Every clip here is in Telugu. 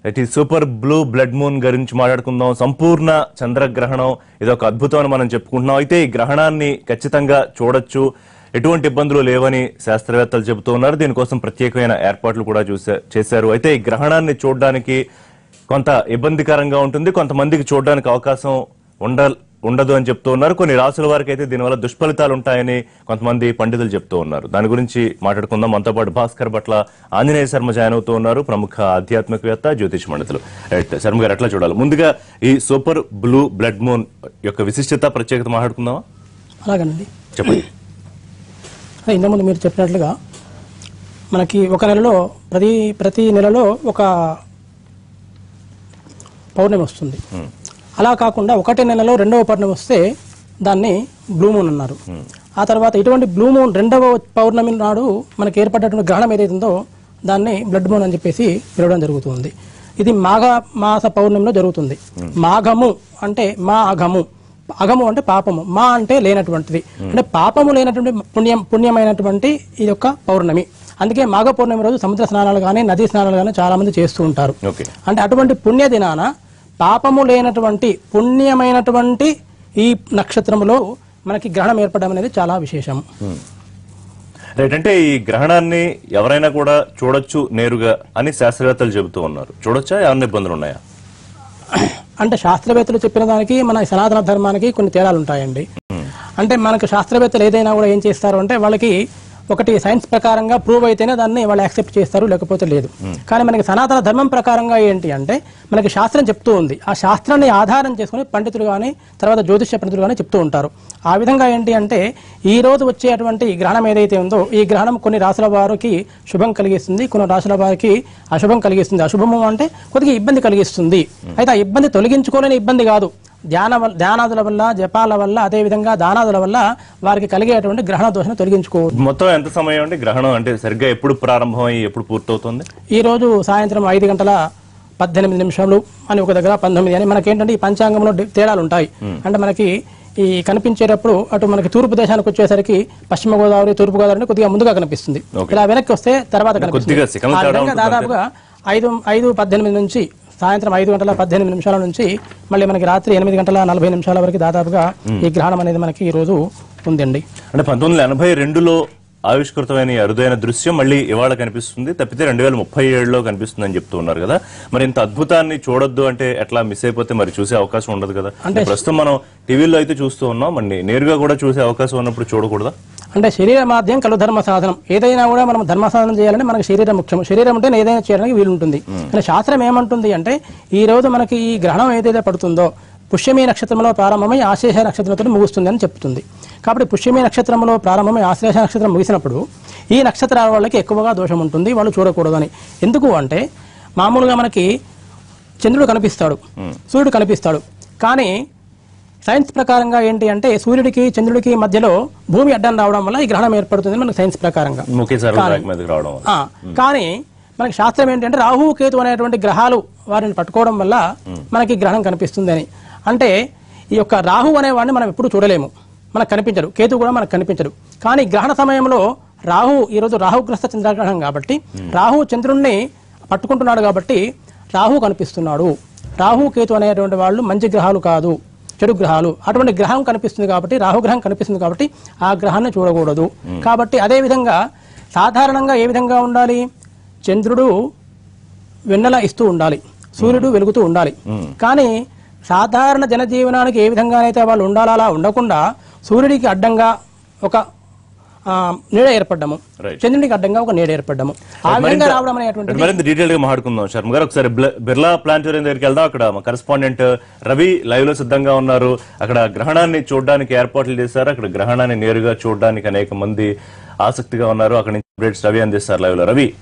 ఇట్ ఈ సూపర్ బ్లూ బ్లడ్ మూన్ గురించి మాట్లాడుకుందాం సంపూర్ణ చంద్రగ్రహణం ఇది ఒక అద్భుతం అని మనం చెప్పుకుంటున్నాం అయితే ఈ గ్రహణాన్ని ఖచ్చితంగా చూడొచ్చు ఎటువంటి ఇబ్బందులు లేవని శాస్త్రవేత్తలు చెబుతూ ఉన్నారు దీనికోసం ప్రత్యేకమైన ఏర్పాట్లు కూడా చూసా చేశారు అయితే ఈ గ్రహణాన్ని చూడడానికి కొంత ఇబ్బందికరంగా ఉంటుంది కొంతమందికి చూడడానికి అవకాశం ఉండ ఉండదు అని చెప్తూ ఉన్నారు కొన్ని రాసుల వారికి అయితే దీనివల్ల దుష్ఫలితాలు ఉంటాయని కొంతమంది పండితులు చెప్తూ ఉన్నారు దాని గురించి మాట్లాడుకుందాం మనతో పాటు భాస్కర్ పట్ల ఆంజనేయ శర్మ జాయిన్ అవుతూ ఉన్నారు ప్రముఖ ఆధ్యాత్మికవేత్త జ్యోతిష్ పండితులు రైట్ శర్మ గారు ఎట్లా చూడాలి ముందుగా ఈ సూపర్ బ్లూ బ్లడ్ మూన్ యొక్క విశిష్టత ప్రత్యేకత మాట్లాడుకుందామా అలాగేనండి చెప్పండి అదే ఇంతకుముందు మీరు చెప్పినట్లుగా మనకి ఒక నెలలో ప్రతి ప్రతి నెలలో ఒక పౌర్ణమి వస్తుంది అలా కాకుండా ఒకటే నెలలో రెండవ పౌర్ణమి వస్తే దాన్ని బ్లూ మూన్ అన్నారు ఆ తర్వాత ఇటువంటి బ్లూ మూన్ రెండవ పౌర్ణమి నాడు మనకి ఏర్పడినటువంటి గ్రహణం ఏదైతే ఉందో దాన్ని బ్లడ్ మూన్ అని చెప్పేసి పిలవడం జరుగుతుంది ఇది మాఘ మాస పౌర్ణమిలో జరుగుతుంది మాఘము అంటే మా అఘము అఘము అంటే పాపము మా అంటే లేనటువంటిది అంటే పాపము లేనటువంటి పుణ్యం పుణ్యమైనటువంటి ఇది యొక్క పౌర్ణమి అందుకే మాఘ పౌర్ణమి రోజు సముద్ర స్నానాలు కానీ నదీ స్నానాలు కానీ చాలా మంది చేస్తూ ఉంటారు ఓకే అంటే అటువంటి పుణ్య దినాన పాపము లేనటువంటి పుణ్యమైనటువంటి ఈ నక్షత్రములో మనకి గ్రహణం ఏర్పడడం అనేది చాలా విశేషం రైట్ అంటే ఈ గ్రహణాన్ని ఎవరైనా కూడా చూడొచ్చు నేరుగా అని శాస్త్రవేత్తలు చెబుతూ ఉన్నారు చూడొచ్చా ఏమన్నా ఇబ్బందులు ఉన్నాయా అంటే శాస్త్రవేత్తలు చెప్పిన దానికి మన సనాతన ధర్మానికి కొన్ని తేడాలు ఉంటాయండి అంటే మనకు శాస్త్రవేత్తలు ఏదైనా కూడా ఏం చేస్తారు అంటే వాళ్ళకి ఒకటి సైన్స్ ప్రకారంగా ప్రూవ్ అయితేనే దాన్ని వాళ్ళు యాక్సెప్ట్ చేస్తారు లేకపోతే లేదు కానీ మనకి సనాతన ధర్మం ప్రకారంగా ఏంటి అంటే మనకి శాస్త్రం చెప్తూ ఉంది ఆ శాస్త్రాన్ని ఆధారం చేసుకుని పండితులు కానీ తర్వాత జ్యోతిష పండితులు కానీ చెప్తూ ఉంటారు ఆ విధంగా ఏంటి అంటే ఈ రోజు వచ్చేటువంటి ఈ గ్రహణం ఏదైతే ఉందో ఈ గ్రహణం కొన్ని రాసుల వారికి శుభం కలిగిస్తుంది కొన్ని రాసుల వారికి అశుభం కలిగిస్తుంది అశుభము అంటే కొద్దిగా ఇబ్బంది కలిగిస్తుంది అయితే ఆ ఇబ్బంది తొలగించుకోలేని ఇబ్బంది కాదు ధ్యాన వల్ల ధ్యానాదుల వల్ల జపాల వల్ల అదేవిధంగా దానాదుల వల్ల వారికి కలిగేటువంటి గ్రహణ దోషను తొలగించుకోవచ్చు మొత్తం ఎంత సమయం అండి గ్రహణం అంటే సరిగ్గా ఎప్పుడు ప్రారంభమై ఎప్పుడు పూర్తవుతుంది ఈ రోజు సాయంత్రం ఐదు గంటల పద్దెనిమిది నిమిషాలు అని ఒక దగ్గర పంతొమ్మిది అని మనకేంటంటే ఈ పంచాంగంలో డి- తేడాలు ఉంటాయి అంటే మనకి ఈ కనిపించేటప్పుడు అటు మనకి తూర్పు దేశానికి వచ్చేసరికి పశ్చిమ గోదావరి తూర్పు గోదావరి అంటే కొద్దిగా ముందుగా కనిపిస్తుంది Okay. ఇలా వెనక్కి వస్తే తర్వాత కనిపిస్తుంది కొద్దిగా శకలం ఆ తేడా విధంగా ఉంటుంది దాదాపుగా ఐదు ఐదు పద్దెనిమిది నుంచి సాయంత్రం ఐదు గంటల పద్దెనిమిది నిమిషాల నుంచి మళ్ళీ మనకి రాత్రి ఎనిమిది గంటల నలభై నిమిషాల వరకు దాదాపుగా ఈ గ్రహణం అనేది మనకి ఈ రోజు ఉందండి అంటే పంతొమ్మిది వందల ఎనభై రెండులో ఆవిష్కృతమైన ఈ అరుదైన దృశ్యం మళ్ళీ ఇవాళ కనిపిస్తుంది తప్పితే రెండు వేల ముప్పై ఏడులో కనిపిస్తుందని చెప్తూ ఉన్నారు కదా మరి ఇంత అద్భుతాన్ని చూడొద్దు అంటే ఎట్లా మిస్ అయిపోతే మరి చూసే అవకాశం ఉండదు కదా ప్రస్తుతం మనం టీవీలో అయితే చూస్తూ ఉన్నాం మరి నేరుగా కూడా చూసే అవకాశం ఉన్నప్పుడు చూడకూడదా అంటే శరీర మాధ్యం కలు ధర్మ సాధనం ఏదైనా కూడా మనం ధర్మ సాధనం చేయాలంటే మనకి శరీరం ముఖ్యం శరీరం ఉంటే ఏదైనా చేయడానికి వీలుంటుంది కానీ శాస్త్రం ఏమంటుంది అంటే ఈ రోజు మనకి ఈ గ్రహణం ఏదైతే పడుతుందో పుష్యమి నక్షత్రంలో ప్రారంభమై ఆశ్లేష నక్షత్రంతో ముగుస్తుంది అని చెప్తుంది కాబట్టి పుష్యమి నక్షత్రంలో ప్రారంభమై ఆశ్లేష నక్షత్రం ముగిసినప్పుడు ఈ నక్షత్రాల వాళ్ళకి ఎక్కువగా దోషం ఉంటుంది వాళ్ళు చూడకూడదని ఎందుకు అంటే మామూలుగా మనకి చంద్రుడు కనిపిస్తాడు సూర్యుడు కనిపిస్తాడు కానీ సైన్స్ ప్రకారంగా ఏంటి అంటే సూర్యుడికి చంద్రుడికి మధ్యలో భూమి అడ్డం రావడం వల్ల ఈ గ్రహణం ఏర్పడుతుంది మనకి సైన్స్ ప్రకారంగా ఒకేసారి ట్రాక్ మీదకి రావడం వల్ల. ఆ, కానీ మనకి శాస్త్రం ఏంటంటే రాహు కేతు అనేటువంటి గ్రహాలు వారిని పట్టుకోవడం వల్ల మనకి గ్రహణం కనిపిస్తుంది అని అంటే ఈ యొక్క రాహు అనేవాడిని మనం ఎప్పుడు చూడలేము మనకు కనిపించడు కేతు కూడా మనకు కనిపించడు కానీ గ్రహణ సమయంలో రాహు ఈరోజు రాహుగ్రస్త చంద్రగ్రహణం కాబట్టి రాహు చంద్రుణ్ణి పట్టుకుంటున్నాడు కాబట్టి రాహు కనిపిస్తున్నాడు రాహు కేతు అనేటువంటి వాళ్ళు మంచి గ్రహాలు కాదు చెడు గ్రహాలు అటువంటి గ్రహం కనిపిస్తుంది కాబట్టి రాహుగ్రహం కనిపిస్తుంది కాబట్టి ఆ గ్రహాన్ని చూడకూడదు కాబట్టి అదే విధంగా సాధారణంగా ఏ విధంగా ఉండాలి చంద్రుడు వెన్నెల ఇస్తూ ఉండాలి సూర్యుడు వెలుగుతూ ఉండాలి కానీ సాధారణ జనజీవనానికి ఏ విధంగానైతే వాళ్ళు ఉండాలో అలా ఉండకుండా సూర్యుడికి అడ్డంగా ఒక ఆ, నీడ ఏర్పడ్డము Right. చంద్రుడికి అడ్డంగా ఒక నీడ ఏర్పడ్డము ఆ విధంగా రావడం అనేటువంటిది మరింత డీటెయిల్ గా మాట్లాడుకుందాం శర్మ గారు ఒకసారి బ్ల- బిర్లా ప్లాంటోరియం దగ్గరికి వెళ్దాం అక్కడ మా కరెస్పాండెంట్ రవి లైవ్ లో సిద్ధంగా ఉన్నారు అక్కడ గ్రహణాన్ని చూడడానికి ఏర్పాట్లు చేశారు అక్కడ గ్రహణాన్ని నేరుగా చూడడానికి అనేక మంది ఆసక్తిగా ఉన్నారు అక్కడ నుంచి అప్డేట్స్ రవి అందిస్తారు లైవ్ లో రవి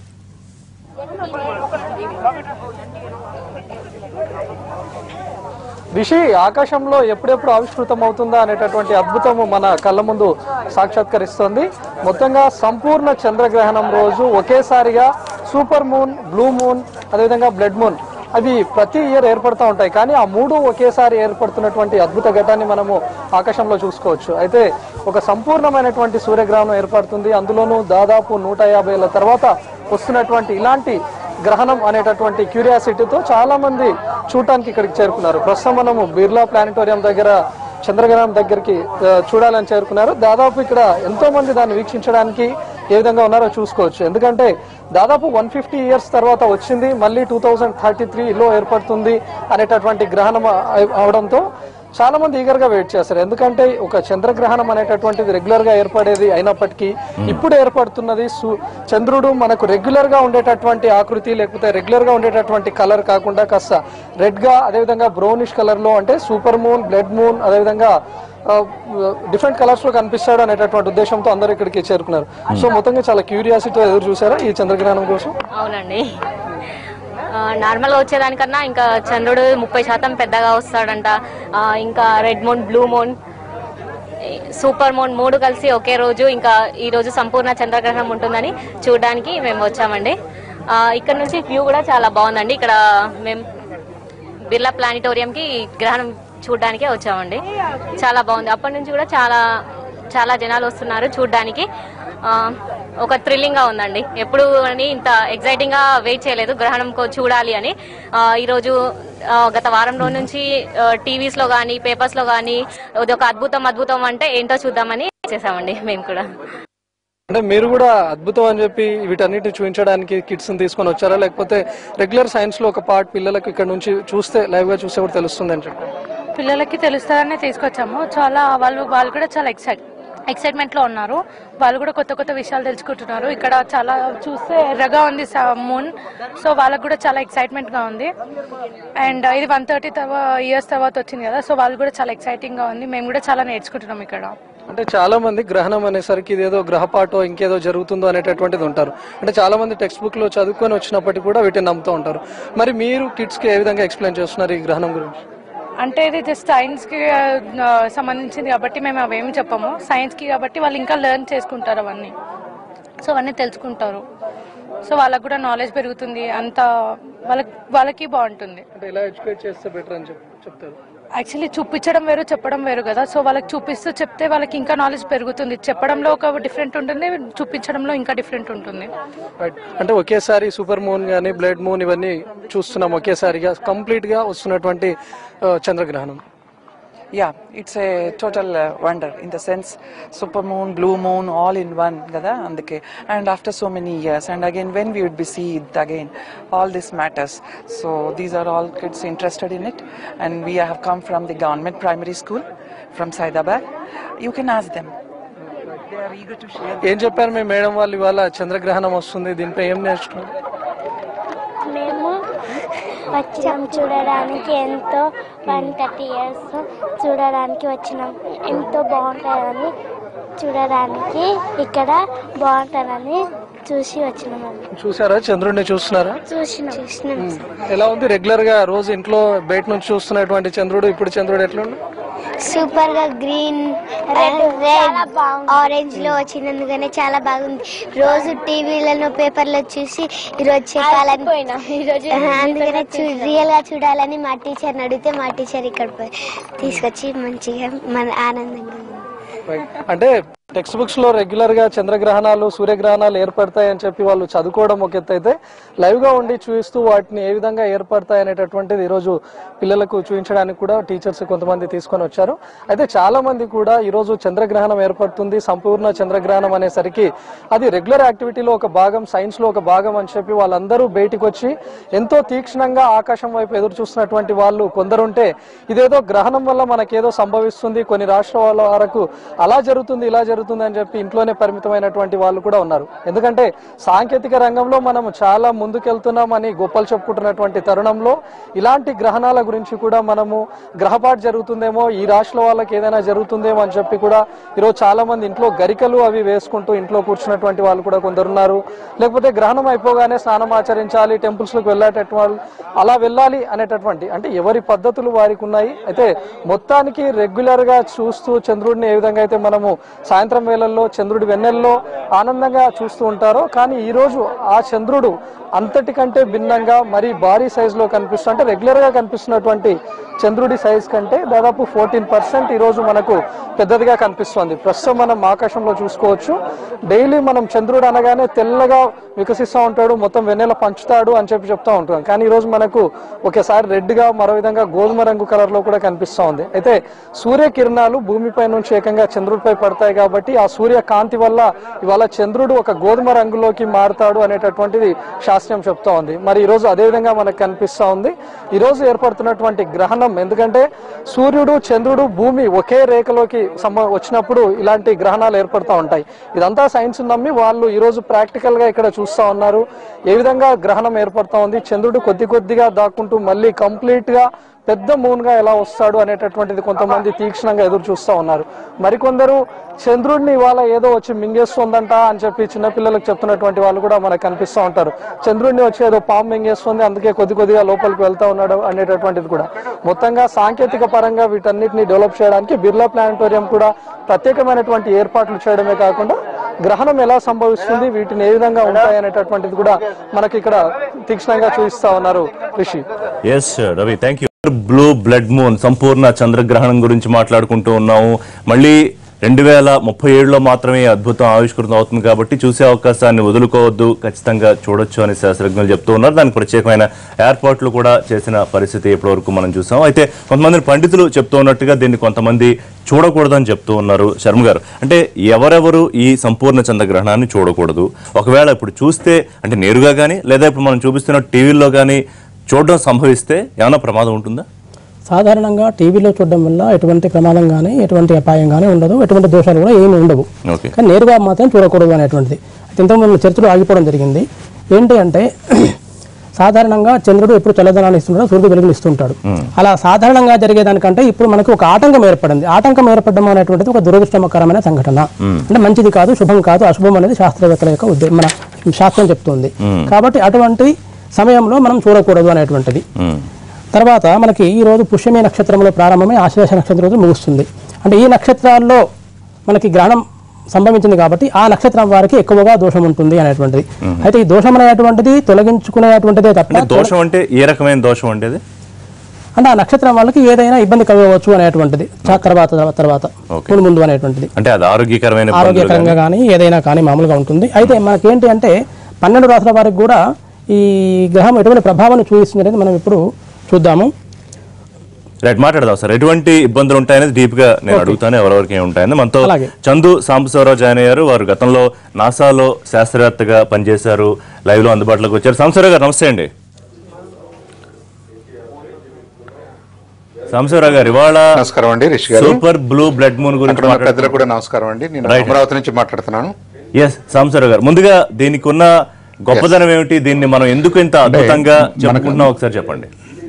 రిషి ఆకాశంలో ఎప్పుడెప్పుడు ఆవిష్కృతం అవుతుందా అనేటటువంటి అద్భుతము మన కళ్ళ ముందు సాక్షాత్కరిస్తోంది మొత్తంగా సంపూర్ణ చంద్రగ్రహణం రోజు ఒకేసారిగా సూపర్ మూన్ బ్లూ మూన్ అదేవిధంగా బ్లడ్ మూన్ అవి ప్రతి ఇయర్ ఏర్పడుతూ ఉంటాయి కానీ ఆ మూడు ఒకేసారి ఏర్పడుతున్నటువంటి అద్భుత ఘటాన్ని మనము ఆకాశంలో చూసుకోవచ్చు అయితే ఒక సంపూర్ణమైనటువంటి సూర్యగ్రహణం ఏర్పడుతుంది అందులోనూ దాదాపు నూట యాభై ఏళ్ళ తర్వాత వస్తున్నటువంటి ఇలాంటి గ్రహణం అనేటటువంటి క్యూరియాసిటీతో చాలా మంది చూడటానికి ఇక్కడికి చేరుకున్నారు ప్రస్తుతం మనము బిర్లా ప్లానిటోరియం దగ్గర చంద్రగ్రహణం దగ్గరికి ఆ, చూడాలని చేరుకున్నారు దాదాపు ఇక్కడ ఎంతో మంది దాన్ని వీక్షించడానికి ఏ విధంగా ఉన్నారో చూసుకోవచ్చు ఎందుకంటే దాదాపు వన్ ఫిఫ్టీ ఇయర్స్ తర్వాత వచ్చింది మళ్ళీ టూ థౌజండ్ థర్టీ త్రీలో ఏర్పడుతుంది అనేటటువంటి గ్రహణం అవ- అవడంతో చాలా మంది ఈగర్ గా వెయిట్ చేస్తారు ఎందుకంటే ఒక చంద్రగ్రహణం అనేటటువంటిది రెగ్యులర్ గా ఏర్పడేది అయినప్పటికీ ఇప్పుడు ఏర్పడుతున్నది సు- చంద్రుడు మనకు రెగ్యులర్ గా ఉండేటటువంటి ఆకృతి లేకపోతే రెగ్యులర్ గా ఉండేటటువంటి కలర్ కాకుండా కాస్త రెడ్ గా అదేవిధంగా బ్రౌనిష్ కలర్ లో అంటే సూపర్ మూన్ బ్లడ్ మూన్ అదేవిధంగా డిఫరెంట్ కలర్స్ లో కనిపిస్తాడు అనేటటువంటి ఉద్దేశంతో అందరూ ఇక్కడికి చేరుకున్నారు సో మొత్తంగా చాలా క్యూరియాసిటీ ఎదురు చూసారా ఈ చంద్రగ్రహణం కోసం అవునండి ఆ, నార్మల్గా వచ్చేదానికన్నా ఇంకా చంద్రుడు ముప్పై శాతం పెద్దగా వస్తాడంట ఆ, ఇంకా red moon blue moon super moon మూడు కలిసి ఒకే రోజు ఇంకా ఈ రోజు సంపూర్ణ చంద్రగ్రహణం ఉంటుందని చూడడానికి మేము వచ్చామండి ఆ, ఇక్కడ నుంచి వ్యూ కూడా చాలా బాగుందండి ఇక్కడ మేము బిర్లా ప్లానిటోరియంకి గ్రహణం చూడడానికే వచ్చామండి చాలా బాగుంది అప్పటి నుంచి కూడా చాలా చాలా జనాలు వస్తున్నారు చూడడానికి ఆ, ఒక థ్రిల్లింగ్ గా ఉందండి ఎప్పుడు అని ఇంత ఎక్సైటింగ్ గా వెయిట్ చేయలేదు గ్రహణం కో- చూడాలి అని ఆ, ఈరోజు ఆ, గత వారం రోజు నుంచి టీవీస్ లో కానీ పేపర్స్ లో కానీ ఇది ఒక అద్భుతం అద్భుతం అంటే ఏంటో చూద్దామని చేసామండి మేము కూడా అంటే మీరు కూడా అద్భుతం అని చెప్పి వీటన్నిటిని చూపించడానికి కిడ్స్ తీసుకొని వచ్చారా లేకపోతే రెగ్యులర్ సైన్స్ లో ఒక పార్ట్ పిల్లలకు ఇక్కడ నుంచి చూస్తే లైవ్ గా చూస్తే కూడా తెలుస్తుంది అని చెప్పి పిల్లలకి తెలుస్తుందనే తీసుకొచ్చాము చాలా వాళ్ళు వాళ్ళు కూడా చాలా ఎక్సైట్ ఎక్సైట్మెంట్ లో ఉన్నారు వాళ్ళు కూడా కొత్త కొత్త విషయాలు తెలుసుకుంటున్నారు ఇక్కడ చాలా చూస్తే ఎర్రగా ఉంది మూన్ సో వాళ్ళకి కూడా చాలా ఎక్సైట్మెంట్ గా ఉంది అండ్ ఇది వన్ థర్టీ ఇయర్స్ తర్వాత వచ్చింది కదా సో వాళ్ళు కూడా చాలా ఎక్సైటింగ్ గా ఉంది మేము కూడా చాలా నేర్చుకుంటున్నాం ఇక్కడ అంటే చాలా మంది గ్రహణం అనేసరికి ఇదేదో గ్రహపాటో ఇంకేదో జరుగుతుందో అనేటటువంటిది ఉంటారు అంటే చాలా మంది టెక్స్ట్ బుక్ లో చదువుకొని వచ్చినప్పటికీ కూడా వీటిని నమ్ముతూ ఉంటారు మరి మీరు కిడ్స్ కి ఏ విధంగా ఎక్స్ప్లెయిన్ చేస్తున్నారు ఈ గ్రహణం గురించి అంటే ఇది జస్ట్ సైన్స్ కి ఆ, సంబంధించింది కాబట్టి మేము అవేమి చెప్పము సైన్స్ కి కాబట్టి వాళ్ళు ఇంకా లెర్న్ చేసుకుంటారు అవన్నీ సో అవన్నీ తెలుసుకుంటారు సో వాళ్ళకి కూడా నాలెడ్జ్ పెరుగుతుంది అంత వాళ్ళకి వాళ్ళకి బాగుంటుంది అంటే ఇలా ఎడ్యుకేట్ చేస్తే బెటర్ అని చెప్- చెప్తారు యాక్చువల్లీ చూపించడం వేరు చెప్పడం వేరు కదా సో వాళ్ళకి చూపిస్తూ చెప్తే వాళ్ళకి ఇంకా నాలెడ్జ్ పెరుగుతుంది చెప్పడంలో ఒక డిఫరెంట్ ఉంటుంది చూపించడంలో ఇంకా డిఫరెంట్ ఉంటుంది రైట్ అంటే ఒకేసారి సూపర్ మూన్ కానీ బ్లడ్ మూన్ ఇవన్నీ చూస్తున్నాం ఒకేసారిగా కంప్లీట్ గా వస్తున్నటువంటి ఆ, చంద్రగ్రహణం Yeah, it's a total uh, wonder in the sense super moon, blue moon, all in one, kada andike. And after so many years, and again when we would be see it again, all this matters. So these are all kids interested in it, and we have come from the government primary school from Saidabad. You can ask them. They are eager to share. ఏం చెప్పారు మీ మేడం వాళ్ళు ఇవాళ చంద్రగ్రహణం వస్తుంది దీనిపై ఏం నేర్చుకున్నారు మేము వచ్చాం చూడడానికి ఎంతో వన్ థర్టీ ఇయర్స్ చూడడానికి వచ్చినాం ఎంతో బాగుంటుందని చూడడానికి ఇక్కడ బాగుంటుందని చూసి వచ్చినాం చూసారా చంద్రుడిని చూస్తున్నారా చూసినాం చూసినాం ఎలా ఉంది రెగ్యులర్ గా రోజు ఇంట్లో బయట నుంచి చూస్తున్నటువంటి చంద్రుడు ఇప్పుడు చంద్రుడు ఎట్లా ఉంది సూపర్ గా గ్రీన్ రెడ్ రెడ్ ఆరెంజ్ లో వచ్చినందుకనే చాలా బాగుంది రోజు టీవీలలో పేపర్లో చూసి ఈరోజు చెప్పాలని అందుకనే రియల్ గా చూడాలని మా టీచర్ని అడిగితే మా టీచర్ ఇక్కడ పోయి తీసుకొచ్చి మంచిగా మన ఆనందంగా ఉంది. Right. అంటే టెక్స్ట్ బుక్స్ లో రెగ్యులర్ గా చంద్రగ్రహణాలు సూర్యగ్రహణాలు ఏర్పడతాయి అని చెప్పి వాళ్ళు చదువుకోవడం ఒక ఎత్తు అయితే లైవ్ గా ఉండి చూస్తూ వాటిని ఏ విధంగా ఏర్పడతాయి అనేటటువంటిది ఈ రోజు పిల్లలకు చూపించడానికి కూడా టీచర్స్ కొంతమంది తీసుకొని వచ్చారు అయితే చాలా మంది కూడా ఈ రోజు చంద్రగ్రహణం ఏర్పడుతుంది సంపూర్ణ చంద్రగ్రహణం అనేసరికి అది రెగ్యులర్ యాక్టివిటీలో ఒక భాగం సైన్స్ లో ఒక భాగం అని చెప్పి వాళ్ళందరూ బయటికి వచ్చి ఎంతో తీక్షణంగా ఆకాశం వైపు ఎదురు చూస్తున్నటువంటి వాళ్ళు కొందరుంటే ఇదేదో గ్రహణం వల్ల మనకేదో సంభవిస్తుంది కొన్ని రాష్ట్రాల వరకు అలా జరుగుతుంది ఇలా జరుగుతుంది అని చెప్పి ఇంట్లోనే పరిమితమైనటువంటి వాళ్ళు కూడా ఉన్నారు ఎందుకంటే సాంకేతిక రంగంలో మనం చాలా ముందుకెళ్తున్నామని గొప్పలు చెప్పుకుంటున్నటువంటి తరుణంలో ఇలాంటి గ్రహణాల గురించి కూడా మనము గ్రహపాటు జరుగుతుందేమో ఈ రాష్ట్రాల వాళ్ళకి ఏదైనా జరుగుతుందేమో అని చెప్పి కూడా ఈరోజు చాలా మంది ఇంట్లో గరికలు అవి వేసుకుంటూ ఇంట్లో కూర్చున్నటువంటి వాళ్ళు కూడా కొందరున్నారు లేకపోతే గ్రహణం అయిపోగానే స్నానం ఆచరించాలి టెంపుల్స్ లకు వెళ్ళేటటువంటి వాళ్ళు అలా వెళ్ళాలి అనేటటువంటి అంటే ఎవరి పద్ధతులు వారికి ఉన్నాయి అయితే మొత్తానికి రెగ్యులర్ గా చూస్తూ చంద్రుడిని ఏ విధంగా అయితే మనము సాయంత్రం వేళల్లో చంద్రుడి వెన్నెల్లో ఆనందంగా చూస్తూ ఉంటారో కానీ ఈ రోజు ఆ చంద్రుడు అంతటికంటే భిన్నంగా మరి భారీ సైజ్ లో కనిపిస్తూ అంటే రెగ్యులర్ గా కనిపిస్తున్నటువంటి చంద్రుడి సైజ్ కంటే దాదాపు ఫోర్టీన్ పర్సెంట్ ఈరోజు మనకు పెద్దదిగా కనిపిస్తోంది ప్రస్తుతం మనం ఆకాశంలో చూసుకోవచ్చు డైలీ మనం చంద్రుడు అనగానే తెల్లగా వికసిస్తూ ఉంటాడు మొత్తం వెన్నెల పంచుతాడు అని చెప్పి చెప్తా ఉంటాం కానీ ఈరోజు మనకు ఒకేసారి రెడ్గా మరో విధంగా గోధుమ రంగు కలర్ లో కూడా కనిపిస్తూ ఉంది అయితే సూర్యకిరణాలు భూమిపై నుంచి ఏకంగా చంద్రుడిపై పడతాయి కాబట్టి ఆ సూర్య కాంతి వల్ల ఇవాళ చంద్రుడు ఒక గోధుమ రంగులోకి మారుతాడు అనేటటువంటిది శాస్త్రం చెప్తా ఉంది మరి ఈ రోజు అదే విధంగా మనకు కనిపిస్తా ఉంది ఈ రోజు ఏర్పడుతున్నటువంటి గ్రహణం ఎందుకంటే సూర్యుడు చంద్రుడు భూమి ఒకే రేఖలోకి సంబ వచ్చినప్పుడు ఇలాంటి గ్రహణాలు ఏర్పడుతూ ఉంటాయి ఇదంతా సైన్స్ నమ్మి వాళ్ళు ఈ రోజు ప్రాక్టికల్ గా ఇక్కడ చూస్తా ఉన్నారు ఏ విధంగా గ్రహణం ఏర్పడుతా ఉంది చంద్రుడు కొద్ది కొద్దిగా దాక్కుంటూ మళ్ళీ కంప్లీట్ గా పెద్ద మూన్ గా ఎలా వస్తాడు అనేటటువంటిది కొంతమంది తీక్షణంగా ఎదురు చూస్తా ఉన్నారు మరికొందరు చంద్రుడిని ఇవాళ ఏదో వచ్చి మింగేస్తుందంట అని చెప్పి చిన్నపిల్లలకు చెప్తున్నటువంటి వాళ్ళు కూడా మనకు కనిపిస్తూ ఉంటారు చంద్రుడిని వచ్చి ఏదో పాము మింగేస్తుంది అందుకే కొద్ది కొద్దిగా లోపలికి వెళ్తా ఉన్నాడు అనేటటువంటిది కూడా మొత్తంగా సాంకేతిక పరంగా వీటన్నిటిని డెవలప్ చేయడానికి బిర్లా ప్లానటోరియం కూడా ప్రత్యేకమైనటువంటి ఏర్పాట్లు చేయడమే కాకుండా గ్రహణం ఎలా సంభవిస్తుంది వీటిని ఏ విధంగా ఉంటాయి అనేటటువంటిది కూడా మనకి ఇక్కడ తీక్షణంగా చూపిస్తా ఉన్నారు Rishi S Ravi thank you blue blood moon సంపూర్ణ చంద్రగ్రహణం గురించి మాట్లాడుకుంటూ ఉన్నాము మళ్ళీ రెండు వేల ముప్పై ఏడులో మాత్రమే ఈ అద్భుతం ఆవిష్కృతం అవుతుంది కాబట్టి చూసే అవకాశాన్ని వదులుకోవద్దు ఖచ్చితంగా చూడొచ్చు అని శాస్త్రజ్ఞులు చెప్తూ ఉన్నారు దానికి ప్రత్యేకమైన ఏర్పాట్లు కూడా చేసిన పరిస్థితి ఇప్పటివరకు మనం చూసాం అయితే కొంతమంది పండితులు చెప్తూ ఉన్నట్టుగా దీన్ని కొంతమంది చూడకూడదని చెప్తూ ఉన్నారు శర్మ గారు అంటే ఎవరెవరు ఈ సంపూర్ణ చంద్రగ్రహణాన్ని చూడకూడదు ఒకవేళ ఇప్పుడు చూస్తే అంటే నేరుగా కానీ లేదా ఇప్పుడు మనం చూపిస్తున్న టీవీల్లో కానీ చూడడం సంభవిస్తే ఏమైనా ప్రమాదం ఉంటుందా సాధారణంగా టీవీలో చూడడం వల్ల ఎటువంటి ప్రమాదం కానీ ఎటువంటి అపాయం కానీ ఉండదు ఎటువంటి దోషాలు కూడా ఏమీ ఉండవు ఓకే కానీ నేరుగా మాత్రం చూడకూడదు అనేటువంటిది అయితే ఇంతకుముందు చర్చలు ఆగిపోవడం జరిగింది ఏంటి అంటే సాధారణంగా చంద్రుడు ఎప్పుడు చల్లదనాన్ని ఇస్తుంటాడు సూర్యుడు వెలుగుని ఇస్తుంటాడు అలా సాధారణంగా జరిగేదానికంటే ఇప్పుడు మనకు ఒక ఆటంకం ఏర్పడింది ఆటంకం ఏర్పడడం అనేటువంటిది ఒక దురదృష్టకరమైన సంఘటన అంటే మంచిది కాదు శుభం కాదు అశుభం అనేది శాస్త్రవేత్తల యొక్క ఉద్దేశం మన శాస్త్రం చెప్తుంది కాబట్టి అటువంటి సమయంలో మనం చూడకూడదు అనేటువంటిది మ్మ్. తర్వాత మనకి ఈ రోజు పుష్యమి నక్షత్రంలో ప్రారంభమై ఆశ్లేష నక్షత్రం రోజు ముగుస్తుంది అంటే ఈ నక్షత్రాల్లో మనకి గ్రహణం సంభవించింది కాబట్టి ఆ నక్షత్రం వారికి ఎక్కువగా దోషం ఉంటుంది అనేటువంటిది అయితే ఈ దోషం అనేటువంటిది తొలగించుకునేటువంటిదే అంటే తప్ప దోషం అంటే ఏ రకమైన దోషం అంటే అది అంటే ఆ నక్షత్రం వాళ్ళకి ఏదైనా ఇబ్బంది కలగవచ్చు అనేటువంటిది చా- తర్వాత తర్వాత- తర్వాత Okay. ముందు ముందు అనేటువంటిది అంటే అది ఆరోగ్యకరమైన ఇబ్బందులు కానీ ఆరోగ్యకరంగా కానీ ఏదైనా కానీ మామూలుగా ఉంటుంది అయితే మనకేంటి అంటే పన్నెండు రాసుల వారికి కూడా ఈ గ్రహం ఎటువంటి ప్రభావాన్ని చూపిస్తుంది అనేది మనం ఇప్పుడు చూద్దాము రైట్ మాట్లాడదాం సార్ ఎటువంటి ఇబ్బందులు ఉంటాయనేది డీప్ గా నేను అడుగుతాను ఎవరెవరికి ఏమి ఉంటాయని మనతో అలాగే. చందు సాంబశివరావు జాయిన్ అయ్యారు వారు గతంలో నాసాలో శాస్త్రవేత్తగా పనిచేశారు లైవ్ లో అందుబాటులోకి వచ్చారు సాంబశివరావు గారు నమస్తే అండి సాంబశివరావు గారు ఇవాళ నమస్కారం అండి రిషి గారు సూపర్ బ్లూ బ్లడ్ మూన్ గురించి అక్కడ ఉన్న మాట్లాడుతున్నాం పెద్దలకు కూడా నమస్కారం అండి నేను Right. అమరావతి నుంచి మాట్లాడుతున్నాను ఎస్ సాంబశివరావు గారు ముందుగా దీనికి ఉన్న గొప్పదనం ఏమిటి దీన్ని మనం ఎందుకు ఇంత అద్భుతంగా మనకు- చెప్పుకుంటున్నాం ఒకసారి చెప్పండి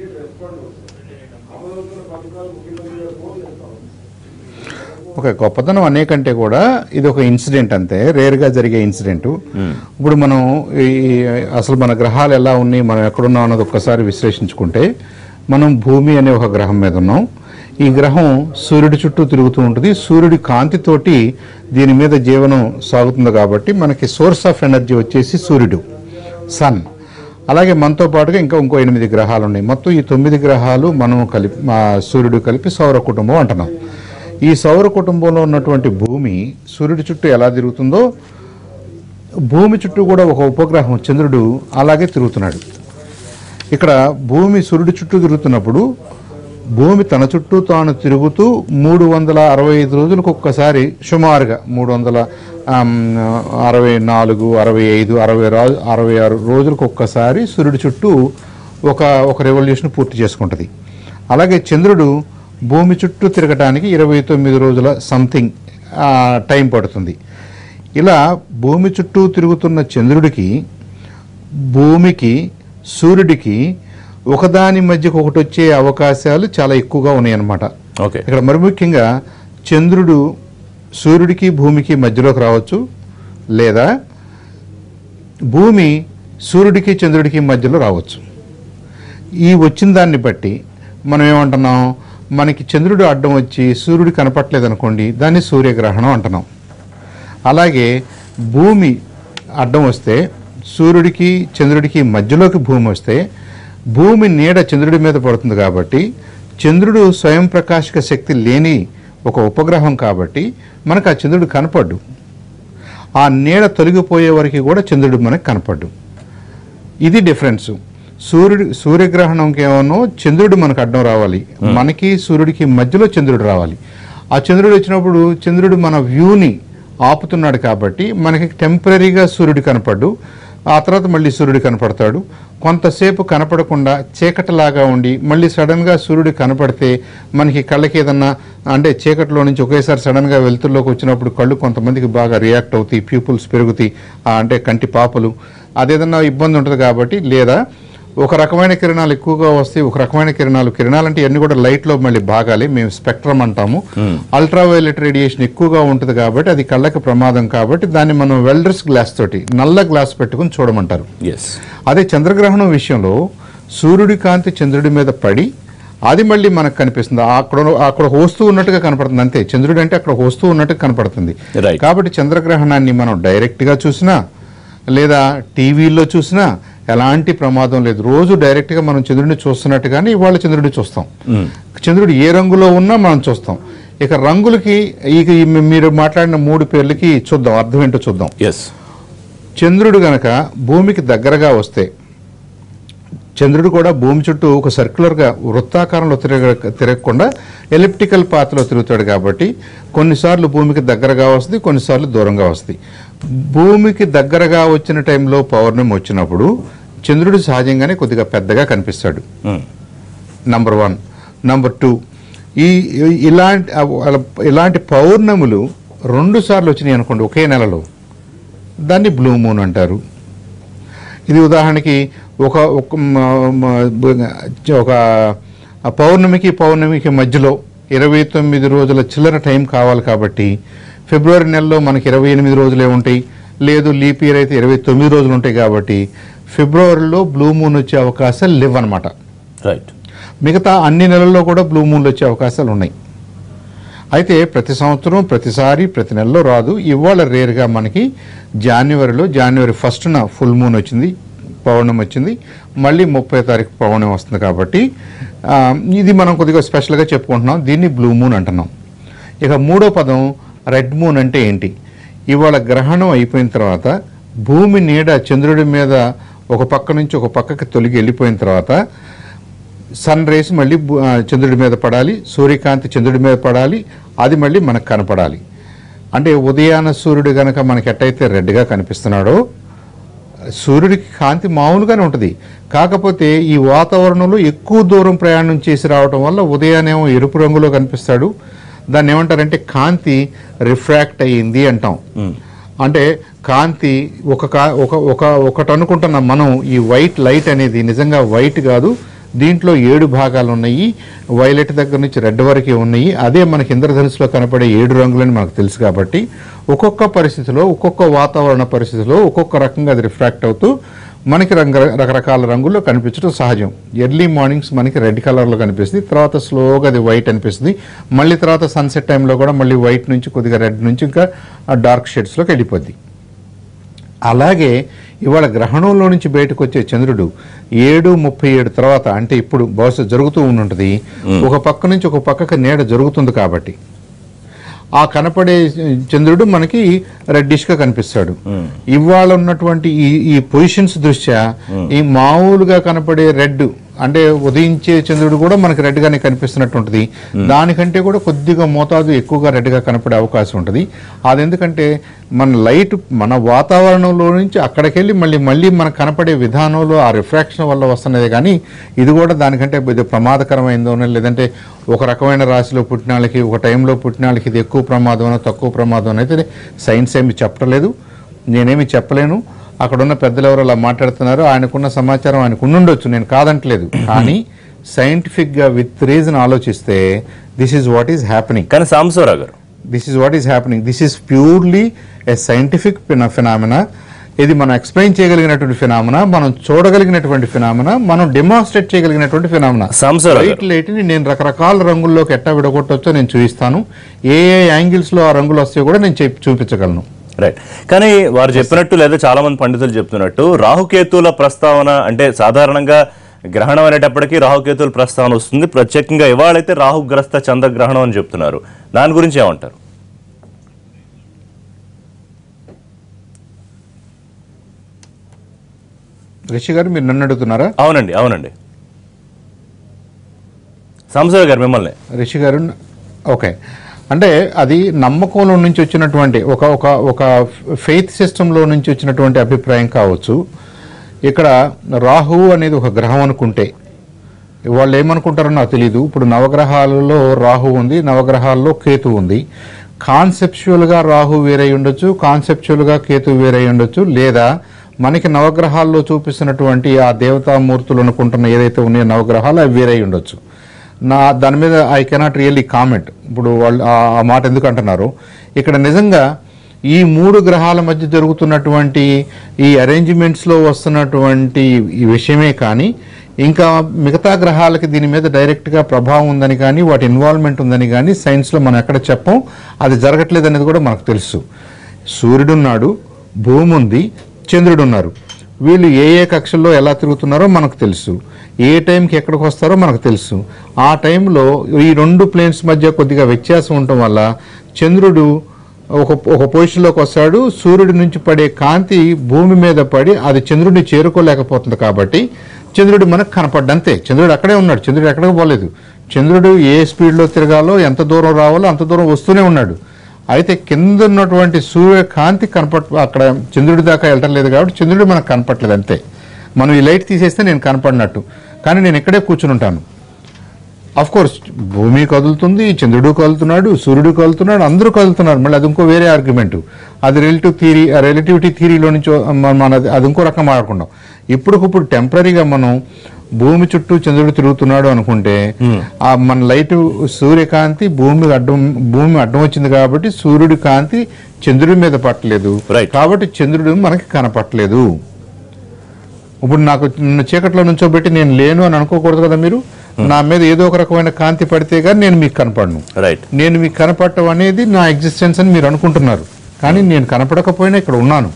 ఒక గొప్పతనం అనేకంటే కూడా ఇది ఒక ఇన్సిడెంట్ అంతే రేర్ గా జరిగే ఇన్సిడెంట్ ఇప్పుడు మనం ఈ అసలు మన గ్రహాలు ఎలా ఉన్నాయి మనం ఎక్కడున్నాం అన్నది ఒక్కసారి విశ్లేషించుకుంటే మనం భూమి అనే ఒక గ్రహం మీద ఉన్నాం ఈ గ్రహం సూర్యుడి చుట్టూ తిరుగుతూ ఉంటుంది సూర్యుడి కాంతితోటి దీని మీద జీవనం సాగుతుంది కాబట్టి మనకి సోర్స్ ఆఫ్ ఎనర్జీ వచ్చేసి సూర్యుడు సన్ అలాగే మనతో పాటుగా ఇంకా ఇంకో ఎనిమిది గ్రహాలు ఉన్నాయి మొత్తం ఈ తొమ్మిది గ్రహాలు మనం కలిపి మా సూర్యుడు కలిపి సౌర కుటుంబం అంటున్నాం ఈ సౌర కుటుంబంలో ఉన్నటువంటి భూమి సూర్యుడి చుట్టూ ఎలా తిరుగుతుందో భూమి చుట్టూ కూడా ఒక ఉపగ్రహం చంద్రుడు అలాగే తిరుగుతున్నాడు ఇక్కడ భూమి సూర్యుడి చుట్టూ తిరుగుతున్నప్పుడు భూమి తన చుట్టూ తాను తిరుగుతూ మూడు వందల అరవై ఐదు రోజులకు ఒక్కసారి సుమారుగా మూడు వందల ఆమ్, అరవై నాలుగు అరవై ఐదు అరవై రా అరవై ఆరు రోజులకు ఒక్కసారి సూర్యుడి చుట్టూ ఒక ఒక రెవల్యూషన్ పూర్తి చేసుకుంటుంది అలాగే చంద్రుడు భూమి చుట్టూ తిరగటానికి ఇరవై తొమ్మిది రోజుల సంథింగ్ టైం పడుతుంది ఇలా భూమి చుట్టూ తిరుగుతున్న చంద్రుడికి భూమికి సూర్యుడికి ఒకదాని మధ్యకు ఒకటి వచ్చే అవకాశాలు చాలా ఎక్కువగా ఉన్నాయన్నమాట ఓకే ఇక్కడ మరి ముఖ్యంగా చంద్రుడు సూర్యుడికి భూమికి మధ్యలోకి రావచ్చు లేదా భూమి సూర్యుడికి చంద్రుడికి మధ్యలో రావచ్చు ఈ వచ్చిన దాన్ని బట్టి మనం ఏమంటున్నాం మనకి చంద్రుడు అడ్డం వచ్చి సూర్యుడు కనపట్లేదు అనుకోండి దాన్ని సూర్యగ్రహణం అంటున్నాం అలాగే భూమి అడ్డం వస్తే సూర్యుడికి చంద్రుడికి మధ్యలోకి భూమి వస్తే భూమి నీడ చంద్రుడి మీద పడుతుంది కాబట్టి చంద్రుడు స్వయం ప్రకాశక శక్తి లేని ఒక ఉపగ్రహం కాబట్టి మనకు ఆ చంద్రుడు కనపడ్డు ఆ నీడ తొలగిపోయే వరకు కూడా చంద్రుడు మనకు కనపడ్డు ఇది డిఫరెన్స్ సూర్యుడు సూర్యగ్రహణంకి ఏమో చంద్రుడు మనకు అడ్డం రావాలి మనకి సూర్యుడికి మధ్యలో చంద్రుడు రావాలి ఆ చంద్రుడు వచ్చినప్పుడు చంద్రుడు మన వ్యూని ఆపుతున్నాడు కాబట్టి మనకి టెంపరీగా సూర్యుడు కనపడ్డు ఆ తర్వాత మళ్ళీ సూర్యుడు కనపడతాడు కొంతసేపు కనపడకుండా చీకటిలాగా ఉండి మళ్ళీ సడన్గా సూర్యుడు కనపడితే మనకి కళ్ళకి ఏదన్నా అంటే చీకటిలో నుంచి ఒకేసారి సడన్గా వెలుతురులోకి వచ్చినప్పుడు కళ్ళు కొంతమందికి బాగా రియాక్ట్ అవుతాయి ప్యూపుల్స్ పెరుగుతాయి ఆ అంటే కంటి పాపలు అదేదన్నా ఇబ్బంది ఉంటుంది కాబట్టి లేదా ఒక రకమైన కిరణాలు ఎక్కువగా వస్తాయి ఒక రకమైన కిరణాలు కిరణాలు అంటే ఇవన్నీ కూడా లైట్ లో మళ్ళీ భాగాలే మేము స్పెక్ట్రమ్ అంటాము అల్ట్రా వైలెట్ రేడియేషన్ ఎక్కువగా ఉంటుంది కాబట్టి అది కళ్ళకి ప్రమాదం కాబట్టి దాన్ని మనం వెల్డర్స్ గ్లాస్ తోటి నల్ల గ్లాస్ పెట్టుకుని చూడమంటారు ఎస్ అదే చంద్రగ్రహణం విషయంలో సూర్యుడి కాంతి చంద్రుడి మీద పడి అది మళ్ళీ మనకు కనిపిస్తుంది అక్కడ అక్కడ హోస్తూ ఉన్నట్టుగా కనపడుతుంది అంతే చంద్రుడు అంటే అక్కడ హోస్తూ ఉన్నట్టుగా కనపడుతుంది Right. కాబట్టి చంద్రగ్రహణాన్ని మనం డైరెక్ట్ గా చూసినా లేదా టీవీలో చూసినా ఎలాంటి ప్రమాదం లేదు రోజు డైరెక్ట్ గా మనం చంద్రుడిని చూస్తున్నట్టుగానే ఇవాళ చంద్రుడిని చూస్తాం చంద్రుడు ఏ రంగులో ఉన్నా మనం చూస్తాం ఇక రంగులకి ఇక ఈ మీరు మాట్లాడిన మూడు పేర్లకి చూద్దాం అర్థం ఏంటో చూద్దాం ఎస్ చంద్రుడు గనక భూమికి దగ్గరగా వస్తే చంద్రుడు కూడా భూమి చుట్టూ ఒక సర్క్యులర్గా వృత్తాకారంలో తిరగ తిరగకుండా ఎలిప్టికల్ పాత్లో తిరుగుతాడు కాబట్టి కొన్నిసార్లు భూమికి దగ్గరగా వస్తుంది కొన్నిసార్లు దూరంగా వస్తుంది భూమికి దగ్గరగా వచ్చిన టైంలో పౌర్ణమి వచ్చినప్పుడు చంద్రుడు సహజంగానే కొద్దిగా పెద్దగా కనిపిస్తాడు నంబర్ వన్ నంబర్ టూ ఈ ఈ- ఇలాంటి ఇలాంటి పౌర్ణములు రెండు సార్లు వచ్చినాయి అనుకోండి ఒకే నెలలో దాన్ని బ్లూ మూన్ అంటారు ఇది ఉదాహరణకి ఒక ఒక మ- మ- ఒక పౌర్ణమికి పౌర్ణమికి మధ్యలో ఇరవై తొమ్మిది రోజుల చిల్లర టైం కావాలి కాబట్టి ఫిబ్రవరి నెలలో మనకి ఇరవై ఎనిమిది రోజులే ఉంటాయి లేదు లీప్ ఇయర్ అయితే ఇరవై తొమ్మిది రోజులు ఉంటాయి కాబట్టి ఫిబ్రవరిలో బ్లూ మూన్ వచ్చే అవకాశాలు లేవు అనమాట రైట్ మిగతా అన్ని నెలల్లో కూడా బ్లూ మూన్లు వచ్చే అవకాశాలు ఉన్నాయి అయితే ప్రతి సంవత్సరం ప్రతిసారి ప్రతి నెలలో రాదు ఇవాళ రేరుగా మనకి జనవరిలో జనవరి ఫస్ట్న ఫుల్ మూన్ వచ్చింది పౌర్ణమి వచ్చింది మళ్ళీ ముప్పై తారీఖు పౌర్ణమి వస్తుంది కాబట్టి ఆ, ఇది మనం కొద్దిగా స్పెషల్గా చెప్పుకుంటున్నాం దీన్ని బ్లూ మూన్ అంటున్నాం ఇక మూడో పదం రెడ్ మూన్ అంటే ఏంటి ఇవాళ గ్రహణం అయిపోయిన తర్వాత భూమి నీడ చంద్రుడి మీద ఒక పక్క నుంచి ఒక పక్కకి తొలగి వెళ్ళిపోయిన తర్వాత సన్ రేస్ మళ్ళీ భూ- ఆ, చంద్రుడి మీద పడాలి సూర్యకాంతి చంద్రుడి మీద పడాలి అది మళ్ళీ మనకు కనపడాలి అంటే ఉదయాన సూర్యుడు గనక మనకి ఎట్టయితే రెడ్గా కనిపిస్తున్నాడో సూర్యుడికి కాంతి మామూలుగానే ఉంటుంది కాకపోతే ఈ వాతావరణంలో ఎక్కువ దూరం ప్రయాణం చేసి రావటం వల్ల ఉదయాన్నేమో ఎరుపు రంగులో కనిపిస్తాడు దాన్ని ఏమంటారంటే కాంతి రిఫ్రాక్ట్ అయ్యింది అంటాం అంటే కాంతి ఒక కా ఒక ఒక ఒకటి అనుకుంటున్నాం మనం ఈ వైట్ లైట్ అనేది నిజంగా వైట్ కాదు దీంట్లో ఏడు భాగాలు ఉన్నాయి వైలెట్ దగ్గర నుంచి రెడ్ వరకే ఉన్నాయి అదే మనకి ఇంద్రధనుసులో కనపడే ఏడు రంగులని మనకు తెలుసు కాబట్టి ఒక్కొక్క పరిస్థితిలో ఒక్కొక్క వాతావరణ పరిస్థితిలో ఒక్కొక్క రకంగా అది రిఫ్రాక్ట్ అవుతూ మనకి రంగు రకరకాల రంగుల్లో కనిపించడం సహజం ఎర్లీ మార్నింగ్స్ మనకి రెడ్ కలర్లో కనిపిస్తుంది తర్వాత స్లోగా అది వైట్ అనిపిస్తుంది మళ్ళీ తర్వాత సన్సెట్ టైంలో కూడా మళ్ళీ వైట్ నుంచి కొద్దిగా రెడ్ నుంచి ఇంకా డార్క్ షేడ్స్లోకి వెళ్ళిపోద్ది అలాగే ఇవాళ గ్రహణంలో నుంచి బయటకు వచ్చే చంద్రుడు ఏడు ముప్పై ఏడు తర్వాత అంటే ఇప్పుడు బహుశా జరుగుతూ ఉంటుంది ఒక పక్క నుంచి ఒక పక్కకి నీడ జరుగుతుంది కాబట్టి ఆ కనపడే చంద్రుడు మనకి రెడ్డిష్ గా కనిపిస్తాడు ఇవాళ ఉన్నటువంటి ఈ ఈ పొజిషన్స్ దృష్ట్యా ఈ మామూలుగా కనపడే రెడ్ అంటే ఉదయించే చంద్రుడు కూడా మనకి రెడ్ గానే కనిపిస్తున్నట్టు ఉంటుంది దానికంటే కూడా కొద్దిగా మోతాదు ఎక్కువగా రెడ్ గా కనపడే అవకాశం ఉంటుంది అది ఎందుకంటే మన లైట్ మన వాతావరణంలో నుంచి అక్కడికెళ్ళి మళ్ళీ మళ్ళీ మనకు కనపడే విధానంలో ఆ రిఫ్రాక్షన్ వల్ల వస్తున్నదే కానీ ఇది కూడా దానికంటే ఇది ప్రమాదకరమైందోనో లేదంటే ఒక రకమైన రాశిలో పుట్టిన వాళ్ళకి ఒక టైంలో పుట్టిన వాళ్ళకి ఇది ఎక్కువ ప్రమాదం తక్కువ ప్రమాదం అయితే సైన్స్ ఏమి చెప్పలేదు నేనేమి చెప్పలేను అక్కడ ఉన్న పెద్దలు ఎవరు అలా మాట్లాడుతున్నారు ఆయనకున్న సమాచారం ఆయనకు ఉండుండొచ్చు నేను కాదంటలేదు కానీ సైంటిఫిక్ గా విత్ రీజన్ ఆలోచిస్తే this is what is happening కానీ సాంబశివరావు గారు this is what is happening this is purely a scientific phenomena ఇది మనం ఎక్స్ప్లెయిన్ చేయగలిగినటువంటి ఫినామినా మనం చూడగలిగినటువంటి ఫినామినా మనం డెమాన్స్ట్రేట్ చేయగలిగినటువంటి ఫినామినా సాంబశివరావు గారు. వైట్ లైట్ ని నేను రకరకాల రంగుల్లోకి ఎట్టా విడగొట్టొచ్చో నేను చూపిస్తాను ఏ ఏ యాంగిల్స్ లో ఆ రంగులు వస్తాయో కూడా నేను చెప్పి చూపించగలను రైట్ కానీ వారు చెప్పినట్టు లేదా చాలా మంది పండితులు చెప్తున్నట్టు రాహుకేతువుల ప్రస్తావన అంటే సాధారణంగా గ్రహణం అనేటప్పటికీ రాహుకేతుల ప్రస్తావన వస్తుంది ప్రత్యేకంగా ఇవాళైతే రాహుగ్రస్త చంద్రగ్రహణం అని చెప్తున్నారు దాని గురించి ఏమంటారు రిషి గారు మీరు నన్ను అడుగుతున్నారా అవునండి అవునండి సంసద్ గారు మిమ్మల్ని రిషి గారు ఓకే అంటే అది నమ్మకంలో నుంచి వచ్చినటువంటి ఒక ఒక ఒక ఫెయిత్ సిస్టంలో నుంచి వచ్చినటువంటి అభిప్రాయం కావచ్చు ఇక్కడ రాహు అనేది ఒక గ్రహం అనుకుంటే వాళ్ళు ఏమనుకుంటారో నాకు తెలియదు ఇప్పుడు నవగ్రహాలలో రాహు ఉంది నవగ్రహాల్లో కేతు ఉంది కాన్సెప్చువల్గా రాహు వేరై ఉండొచ్చు కాన్సెప్చువల్గా కేతు వేరై ఉండొచ్చు లేదా మనకి నవగ్రహాల్లో చూపిస్తున్నటువంటి ఆ దేవతామూర్తులు అనుకుంటున్న ఏదైతే ఉన్నాయో నవగ్రహాలు అవి వేరై ఉండొచ్చు నా దాని మీద ఐ కెనాట్ రియల్లీ కామెంట్ ఇప్పుడు వాళ్ళు ఆ- ఆ మాట ఎందుకు అంటున్నారు ఇక్కడ నిజంగా ఈ మూడు గ్రహాల మధ్య జరుగుతున్నటువంటి ఈ అరేంజ్మెంట్స్లో వస్తున్నటువంటి ఈ విషయమే కానీ ఇంకా మిగతా గ్రహాలకి దీని మీద డైరెక్ట్గా ప్రభావం ఉందని కానీ వాటి ఇన్వాల్వ్మెంట్ ఉందని కానీ సైన్స్లో మనం ఎక్కడ చెప్పం అది జరగట్లేదు అనేది కూడా మనకు తెలుసు సూర్యుడున్నాడు భూమి ఉంది చంద్రుడు ఉన్నారు వీళ్ళు ఏ ఏ కక్షల్లో ఎలా తిరుగుతున్నారో మనకు తెలుసు ఏ టైంకి ఎక్కడికి వస్తారో మనకు తెలుసు ఆ టైంలో ఈ రెండు ప్లేన్స్ మధ్య కొద్దిగా వ్యత్యాసం ఉండటం వల్ల చంద్రుడు ఒక ఒక పొజిషన్లోకి వస్తాడు సూర్యుడి నుంచి పడే కాంతి భూమి మీద పడి అది చంద్రుడిని చేరుకోలేకపోతుంది కాబట్టి చంద్రుడు మనకు కనపడ్డంతే చంద్రుడు అక్కడే ఉన్నాడు చంద్రుడు ఎక్కడికి పోలేదు చంద్రుడు ఏ స్పీడ్లో తిరగాలో ఎంత దూరం రావాలో అంత దూరం వస్తూనే ఉన్నాడు అయితే కింద ఉన్నటువంటి సూర్యకాంతి కనపట్ అక్కడ చంద్రుడి దాకా వెళ్ళటం లేదు కాబట్టి చంద్రుడు మనకు కనపట్లేదు అంతే మనం ఈ లైట్ తీసేస్తే నేను కనపడినట్టు కానీ నేను ఇక్కడే కూర్చుని ఉంటాను అఫ్ కోర్స్ భూమి కదులుతుంది చంద్రుడు కదులుతున్నాడు సూర్యుడు కదులుతున్నాడు అందరూ కదులుతున్నారు మళ్ళీ అది ఇంకో వేరే ఆర్గ్యుమెంట్ అది రిలేటివ్ థీరీ రిలేటివిటీ థీరీలో నుంచి మన- మన అది ఇంకో రకం ఆడుకుంటాం ఇప్పటికిప్పుడు టెంపరీగా మనం భూమి చుట్టూ చంద్రుడు తిరుగుతున్నాడు అనుకుంటే ఆ మన లైట్ సూర్యకాంతి భూమి అడ్డం భూమి అడ్డం వచ్చింది కాబట్టి సూర్యుడి కాంతి చంద్రుడి మీద పట్టలేదు Right. కాబట్టి చంద్రుడు మనకి కనపట్టలేదు ఇప్పుడు నాకు నన్ను చీకట్లో నుంచోబెట్టి నేను లేను అని అనుకోకూడదు కదా మీరు నా మీద ఏదో ఒక రకమైన కాంతి పడితే కానీ నేను మీకు కనపడను రైట్ నేను మీకు కనపడటం అనేది నా ఎగ్జిస్టెన్స్ అని మీరు అనుకుంటున్నారు కానీ నేను కనపడకపోయినా ఇక్కడ ఉన్నాను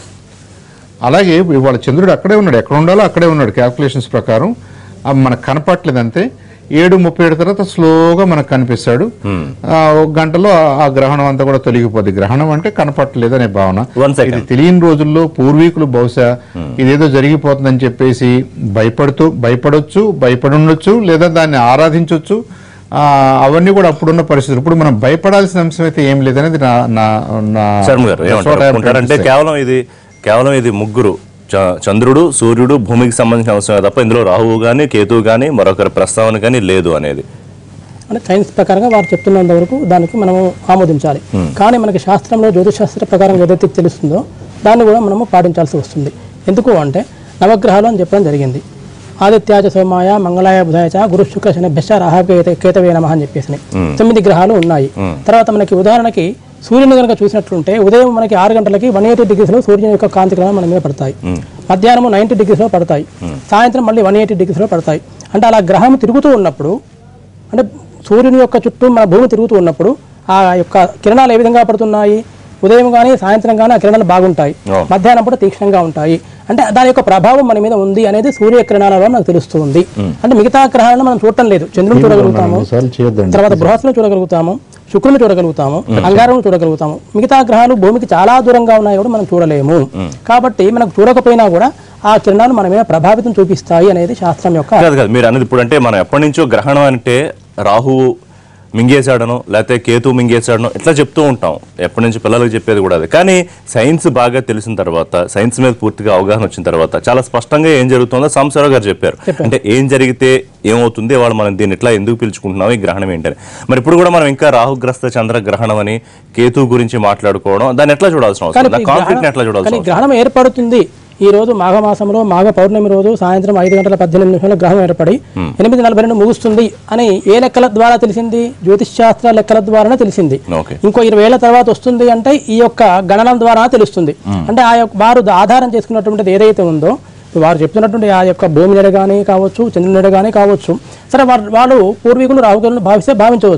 అలాగే ఇవాళ చంద్రుడు అక్కడే ఉన్నాడు ఎక్కడ ఉండాలో అక్కడే ఉన్నాడు క్యాల్కులేషన్స్ ప్రకారం ఆ మనకు కనపట్లేదు అంతే ఏడు ముప్పై ఏడు తర్వాత స్లోగా మనకు కనిపిస్తాడు ఆ, ఒక గంటలో ఆ- ఆ గ్రహణం అంతా కూడా తొలగిపోద్ది గ్రహణం అంటే కనపట్టలేదు అనే భావన One second. ఇది తెలియని రోజుల్లో పూర్వీకులు బహుశా ఇదేదో జరిగిపోతుందని చెప్పేసి భయపడుతూ భయపడొచ్చు భయపడుండొచ్చు లేదా దాన్ని ఆరాధించవచ్చు ఆ, అవన్నీ కూడా అప్పుడున్న పరిస్థితులు ఇప్పుడు మనం భయపడాల్సిన అంశం అయితే ఏం లేదనేది నా నా నా శర్మ గారు that's what I am ఏమంటారు trying to అంటే say. కేవలం ఇది కేవలం ఇది ముగ్గురు చ- చంద్రుడు సూర్యుడు భూమికి సంబంధించిన అవసరమే తప్ప ఇందులో రాహువు గాని కేతువు గాని మరొకరి ప్రస్తావన కానీ లేదు అనేది అంటే సైన్స్ ప్రకారంగా వారు చెప్తున్నంత వరకు దానికి మనము ఆమోదించాలి కానీ మనకి శాస్త్రంలో జ్యోతిష్ శాస్త్ర ప్రకారం ఏదైతే తెలుస్తుందో దాన్ని కూడా మనము పాటించాల్సి వస్తుంది ఎందుకు అంటే నవగ్రహాలు అని చెప్పడం జరిగింది ఆదిత్యాచ సోమాయ మంగళాయ బుధాయ చ గురు శుక్ర శని బెశ రాహ కేత- కేతవే నమ అని చెప్పేసి తొమ్మిది గ్రహాలు ఉన్నాయి తర్వాత మనకి ఉదాహరణకి సూర్యుని కనుక చూసినట్లుంటే ఉదయం మనకి ఆరు గంటలకి వన్ ఎయిటీ డిగ్రీస్లో సూర్యుని యొక్క కాంతి గ్రహణం మన మీద పడతాయి మధ్యాహ్నం నైంటీ డిగ్రీస్లో పడతాయి సాయంత్రం మళ్ళీ వన్ ఎయిటీ డిగ్రీస్లో పడతాయి అంటే అలా గ్రహం తిరుగుతూ ఉన్నప్పుడు అంటే సూర్యుని యొక్క చుట్టూ మన భూమి తిరుగుతూ ఉన్నప్పుడు ఆ యొక్క కిరణాలు ఏ విధంగా పడుతున్నాయి ఉదయం కానీ సాయంత్రం కానీ ఆ కిరణాలు బాగుంటాయి అవును. మధ్యాహ్నం పూట తీక్షణంగా ఉంటాయి అంటే దాని యొక్క ప్రభావం మన మీద ఉంది అనేది సూర్య కిరణాలలో నాకు తెలుస్తుంది అంటే మిగతా గ్రహాలను మనం చూడటం లేదు చంద్రుని చూడగలుగుతాము రెండుసార్లు చేయొద్దండి. తర్వాత బృహస్సును చూడగలుగుతాము శుక్రుని చూడగలుగుతాము అంగారం చూడగలుగుతాము మిగతా గ్రహాలు భూమికి చాలా దూరంగా ఉన్నాయి కూడా మనం చూడలేము కాబట్టి మనకు చూడకపోయినా కూడా ఆ కిరణాలు మన మీద ప్రభావితం చూపిస్తాయి అనేది శాస్త్రం యొక్క కాదు కాదు మీరు అన్నది ఇప్పుడు అంటే మనం ఎప్పటి నుంచో గ్రహణం అంటే రాహువు మింగేశాడను లేకపోతే కేతు మింగేశాడను ఇట్లా చెప్తూ ఉంటాం ఎప్పటి నుంచి పిల్లలకు చెప్పేది కూడా అది కానీ సైన్స్ బాగా తెలిసిన తర్వాత సైన్స్ మీద పూర్తిగా అవగాహన వచ్చిన తర్వాత చాలా స్పష్టంగా ఏం జరుగుతుందో సాంబశివరావు గారు చెప్పారు అంటే ఏం జరిగితే ఏమవుతుంది వాళ్ళు మనం దీన్ని ఇట్లా ఎందుకు పిలుచుకుంటున్నాం ఈ గ్రహణం ఏంటని మరి ఇప్పుడు కూడా మనం ఇంకా రాహుగ్రస్త చంద్ర గ్రహణం అని కేతు గురించి మాట్లాడుకోవడం దాన్ని ఎట్లా చూడాల్సిన అవసరం కానీ ఉంది కాన్ఫ్లిక్ట్ ఎట్లా చూడాల్సిన కానీ అవసరం గ్రహణం ఏర్పడుతుంది ఈ రోజు మాఘమాసంలో మాఘ పౌర్ణమి రోజు సాయంత్రం ఐదు గంటల పద్దెనిమిది నిమిషాల గ్రహం ఏర్పడి ఎనిమిది నలభై రెండు ముగుస్తుంది అని ఏ లెక్కల ద్వారా తెలిసింది జ్యోతిష్ శాస్త్ర లెక్కల ద్వారానే తెలిసింది ఓకే ఇంకో ఇరవై ఏళ్ల తర్వాత వస్తుంది అంటే ఈ యొక్క గణనం ద్వారా తెలుస్తుంది అంటే ఆ యొక్క వారు ఆధారం చేసుకున్నటువంటిది ఏదైతే ఉందో వారు చెప్తున్నటువంటి ఆ యొక్క భూమి నెడ కానీ కావచ్చు చంద్రుని నెడ కానీ కావచ్చు సరే వారు వాళ్ళు పూర్వీకులు రాహుకులను భావిస్తే భావించవచ్చు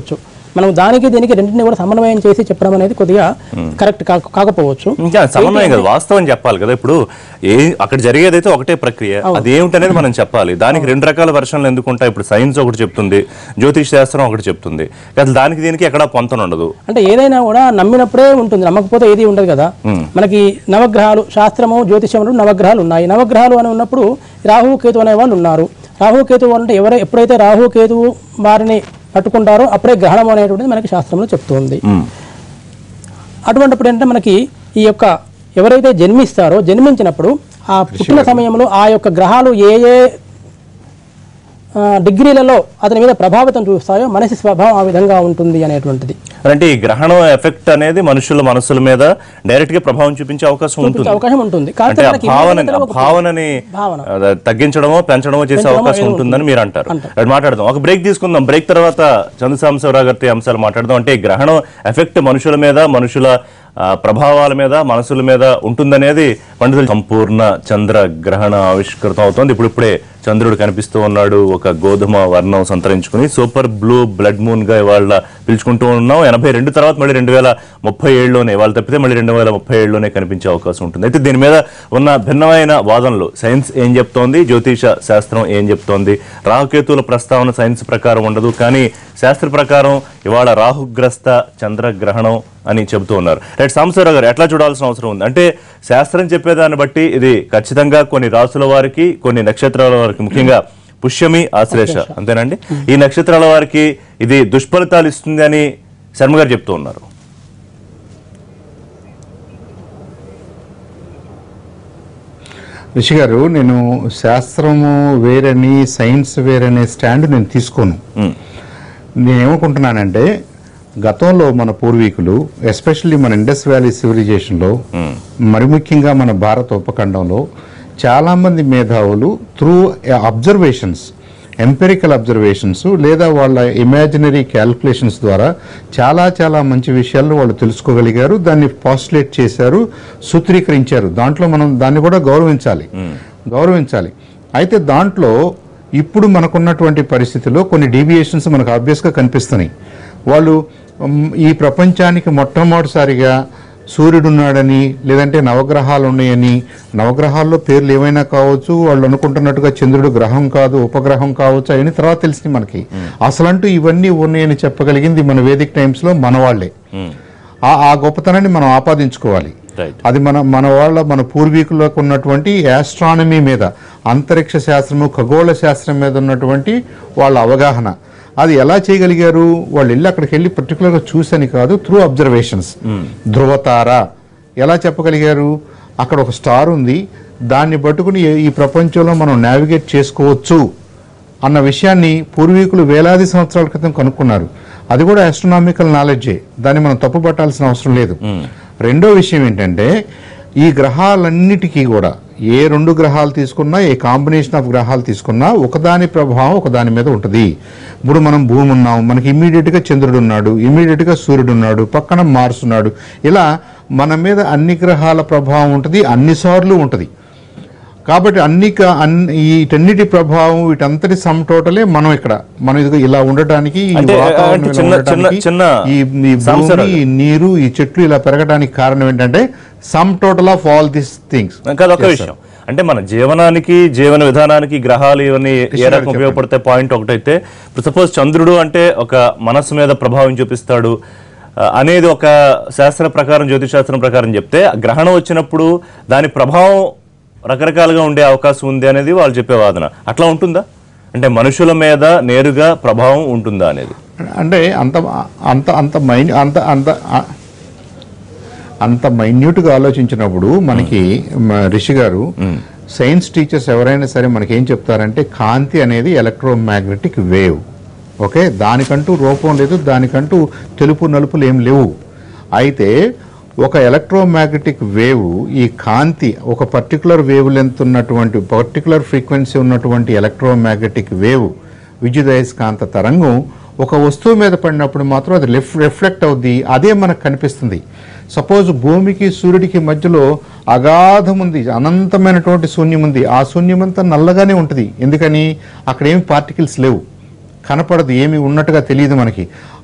మనం దానికి దీనికి రెండింటిని కూడా సమన్వయం చేసి చెప్పడం అనేది కొద్దిగా కరెక్ట్ కాకపోవచ్చు ఇంకా సమన్వయం కదా వాస్తవం చెప్పాలి కదా ఇప్పుడు ఏ అక్కడ జరిగేదైతే ఒకటే ప్రక్రియ అది ఏమిటనేది మనం చెప్పాలి దానికి రెండు రకాల వెర్షన్లు ఎందుకు ఉంటాయి ఇప్పుడు సైన్స్ ఒకటి చెప్తుంది జ్యోతిష్ శాస్త్రం ఒకటి చెప్తుంది అసలు దానికి దీనికి ఎక్కడ పొంతన ఉండదు అంటే ఏదైనా కూడా నమ్మినప్పుడే ఉంటుంది నమ్మకపోతే ఏది ఉండదు కదా మనకి నవగ్రహాలు శాస్త్రము జ్యోతిషంలో నవగ్రహాలు ఉన్నాయి నవగ్రహాలు అని ఉన్నప్పుడు రాహు కేతు అనే వాళ్ళు ఉన్నారు రాహు కేతు అంటే ఎవరు ఎప్పుడైతే రాహు కేతువు వారిని పట్టుకుంటారో అప్పుడే గ్రహణం అనేటువంటిది మనకి శాస్త్రంలో చెప్తుంది అటువంటిప్పుడు ఏంటంటే మనకి ఈ యొక్క ఎవరైతే జన్మిస్తారో జన్మించినప్పుడు ఆ పుట్టిన సమయంలో ఆ యొక్క గ్రహాలు ఏ ఏ ఆ, డిగ్రీలలో అతని మీద ప్రభావితం చూస్తాయో మనిషి స్వభావం ఆ విధంగా ఉంటుంది అనేటువంటిది అంటే ఈ గ్రహణం ఎఫెక్ట్ అనేది మనుషుల మనసుల మీద డైరెక్ట్ గా ప్రభావం చూపించే అవకాశం ఉంటుంది అవకాశం ఉంటుంది అంటే కాకపోతే ఆ మనకి భావనని ఇమ్మీడియట్గా ఆ ఒక- భావనని భావన. ఆ, తగ్గించడమో పెంచడమో చేసే పెంచడమో అవకాశం ఏదో ఉంటుందని మీరు అంటారు అంటారు. అది మాట్లాడదాం ఒక బ్రేక్ తీసుకుందాం బ్రేక్ తర్వాత చంద్రసాంబశివరావు గారితో ఈ అంశాలు మాట్లాడదాం అంటే ఈ గ్రహణం ఎఫెక్ట్ మనుషుల మీద మనుషుల ఆ, ప్రభావాల మీద మనసుల మీద ఉంటుందనేది పండితులు సంపూర్ణ చంద్ర గ్రహణ ఆవిష్కృతం అవుతోంది ఇప్పుడు ఇప్పుడే చంద్రుడు కనిపిస్తూ ఉన్నాడు ఒక గోధుమ వర్ణం సంతరించుకుని సూపర్ బ్లూ బ్లడ్ మూన్ గా ఇవాళ పిలుచుకుంటూ ఉన్నాం ఎనభై రెండు తర్వాత మళ్ళీ రెండు వేల ముప్పై ఏడులోనే వాళ్ళు తప్పితే మళ్ళీ రెండు వేల ముప్పై ఏడులోనే కనిపించే అవకాశం ఉంటుంది అయితే దీని మీద ఉన్న భిన్నమైన వాదనలు సైన్స్ ఏం చెప్తోంది జ్యోతిష శాస్త్రం ఏం చెప్తోంది రాహుకేతువుల ప్రస్తావన సైన్స్ ప్రకారం ఉండదు కానీ శాస్త్ర ప్రకారం ఇవాళ రాహుగ్రస్త చంద్రగ్రహణం అని చెబుతూ ఉన్నారు రైట్ సాంబశివరావు గారు ఎట్లా చూడాల్సిన అవసరం ఉంది అంటే శాస్త్రం చెప్పేదాన్ని బట్టి ఇది ఖచ్చితంగా కొన్ని రాసుల వారికి కొన్ని నక్షత్రాల వారికి ముఖ్యంగా పుష్యమి ఆశ్లేష అంతేనండి ఈ నక్షత్రాల వారికి ఇది దుష్ఫలితాలు ఇస్తుంది అని శర్మ గారు చెప్తూ ఉన్నారు రిషి గారు నేను శాస్త్రము వేరని సైన్స్ వేరనే స్టాండ్ నేను తీసుకోను నేనేమనుకుంటున్నానంటే గతంలో మన పూర్వీకులు ఎస్పెషల్లీ మన ఇండస్ వ్యాలీ సివిలైజేషన్లో మరి ముఖ్యంగా మన భారత ఉపఖండంలో చాలామంది మేధావులు త్రూ అబ్జర్వేషన్స్ ఎంపెరికల్ అబ్జర్వేషన్స్ లేదా వాళ్ళ ఇమాజినరీ క్యాల్కులేషన్స్ ద్వారా చాలా చాలా మంచి విషయాలను వాళ్ళు తెలుసుకోగలిగారు దాన్ని పాస్టులేట్ చేశారు సూత్రీకరించారు దాంట్లో మనం దాన్ని కూడా గౌరవించాలి గౌరవించాలి అయితే దాంట్లో ఇప్పుడు మనకున్నటువంటి పరిస్థితిలో కొన్ని డీవియేషన్స్ మనకు ఆబ్వియస్గా కనిపిస్తున్నాయి వాళ్ళు మ్, ఈ ప్రపంచానికి మొట్టమొదటిసారిగా సూర్యుడు ఉన్నాడని లేదంటే నవగ్రహాలు ఉన్నాయని నవగ్రహాల్లో పేర్లు ఏమైనా కావచ్చు వాళ్ళు అనుకుంటున్నట్టుగా చంద్రుడు గ్రహం కాదు ఉపగ్రహం కావచ్చు అవన్నీ తర్వాత తెలిసింది మనకి అసలంటూ ఇవన్నీ ఉన్నాయని చెప్పగలిగింది మన వేదిక్ టైమ్స్ లో మన వాళ్ళే ఆ ఆ గొప్పతనాన్ని మనం ఆపాదించుకోవాలి రైట్ అది మన మన వాళ్ళ మన పూర్వీకులకు ఉన్నటువంటి ఆస్ట్రానమీ మీద అంతరిక్ష శాస్త్రము ఖగోళ శాస్త్రం మీద ఉన్నటువంటి వాళ్ళ అవగాహన అది ఎలా చేయగలిగారు వాళ్ళు వెళ్ళి అక్కడికి వెళ్ళి పర్టికులర్గా చూసని కాదు త్రూ అబ్జర్వేషన్స్ ధృవతార ఎలా చెప్పగలిగారు అక్కడ ఒక స్టార్ ఉంది దాన్ని పట్టుకుని ఈ- ఈ ప్రపంచంలో మనం నావిగేట్ చేసుకోవచ్చు అన్న విషయాన్ని పూర్వీకులు వేలాది సంవత్సరాల క్రితం కనుక్కున్నారు అది కూడా ఆస్ట్రోనామికల్ నాలెడ్జే దాన్ని మనం తప్పు పట్టాల్సిన అవసరం లేదు రెండో విషయం ఏంటంటే ఈ గ్రహాలన్నిటికీ కూడా ఏ రెండు గ్రహాలు తీసుకున్నా ఏ కాంబినేషన్ ఆఫ్ గ్రహాలు తీసుకున్నా ఒకదాని ప్రభావం ఒకదాని మీద ఉంటుంది ఇప్పుడు మనం భూమి ఉన్నాం మనకి ఇమ్మీడియట్గా చంద్రుడు ఉన్నాడు ఇమ్మీడియట్గా సూర్యుడు ఉన్నాడు పక్కన మార్స్ ఉన్నాడు ఇలా మన మీద అన్ని గ్రహాల ప్రభావం ఉంటుంది అన్నిసార్లు ఉంటుంది కాబట్టి అన్ని క- అన్ని వీటన్నిటి ప్రభావం వీటంతటి సమ్ టోటలే మనం ఇక్కడ మనం ఇదిగో ఇలా ఉండటానికి ఈ అంటే, వాతావరణం అంటే ఇలా చిన్న- ఉండటానికి, చిన్న- చిన్న ఈ ఈ సంవత్సరాలు. భూమి ఈ నీరు ఈ చెట్లు ఇలా పెరగడానికి కారణం ఏంటంటే sum total of all these things కాదు ఒక విషయం అంటే మన జీవనానికి జీవన విధానానికి గ్రహాలు ఇవన్నీ ఏ కృష్ణ గారు రకం ఉపయోగపడితే పాయింట్ ఒకటైతే ఇప్పుడు సపోజ్ చంద్రుడు అంటే ఒక మనస్సు మీద ప్రభావం చూపిస్తాడు ఆ, అనేది ఒక శాస్త్ర ప్రకారం జ్యోతిష్ శాస్త్రం ప్రకారం చెప్తే ఆ గ్రహణం వచ్చినప్పుడు దాని ప్రభావం రకరకాలుగా ఉండే అవకాశం ఉంది అనేది వాళ్ళు చెప్పే వాదన అట్లా ఉంటుందా అంటే మనుషుల మీద నేరుగా ప్రభావం ఉంటుందా అనేది అంటే అంత అంత అంత మైన్ అంత అంత ఆ- అంత మైన్యూట్గా ఆలోచించినప్పుడు మనకి మ- రిషి గారు సైన్స్ టీచర్స్ ఎవరైనా సరే మనకి ఏం చెప్తారంటే కాంతి అనేది ఎలక్ట్రోమాగ్నెటిక్ వేవ్ ఓకే దానికంటూ రూపం లేదు దానికంటూ తెలుపు నలుపులు ఏం లేవు అయితే ఒక ఎలక్ట్రోమాగ్నెటిక్ వేవ్ ఈ కాంతి ఒక పర్టికులర్ వేవ్ లెంత్ ఉన్నటువంటి పర్టికులర్ ఫ్రీక్వెన్సీ ఉన్నటువంటి ఎలక్ట్రోమాగ్నెటిక్ వేవ్ విద్యుదయస్కాంత తరంగం ఒక వస్తువు మీద పడినప్పుడు మాత్రం అది రిఫ్ రిఫ్లెక్ట్ అవుద్ది అదే మనకు కనిపిస్తుంది సపోజ్ భూమికి సూర్యుడికి మధ్యలో అగాధం ఉంది అనంతమైనటువంటి శూన్యం ఉంది ఆ శూన్యం అంతా నల్లగానే ఉంటుంది ఎందుకని అక్కడ ఏమి పార్టికల్స్ లేవు కనపడదు ఏమి ఉన్నట్టుగా తెలియదు మనకి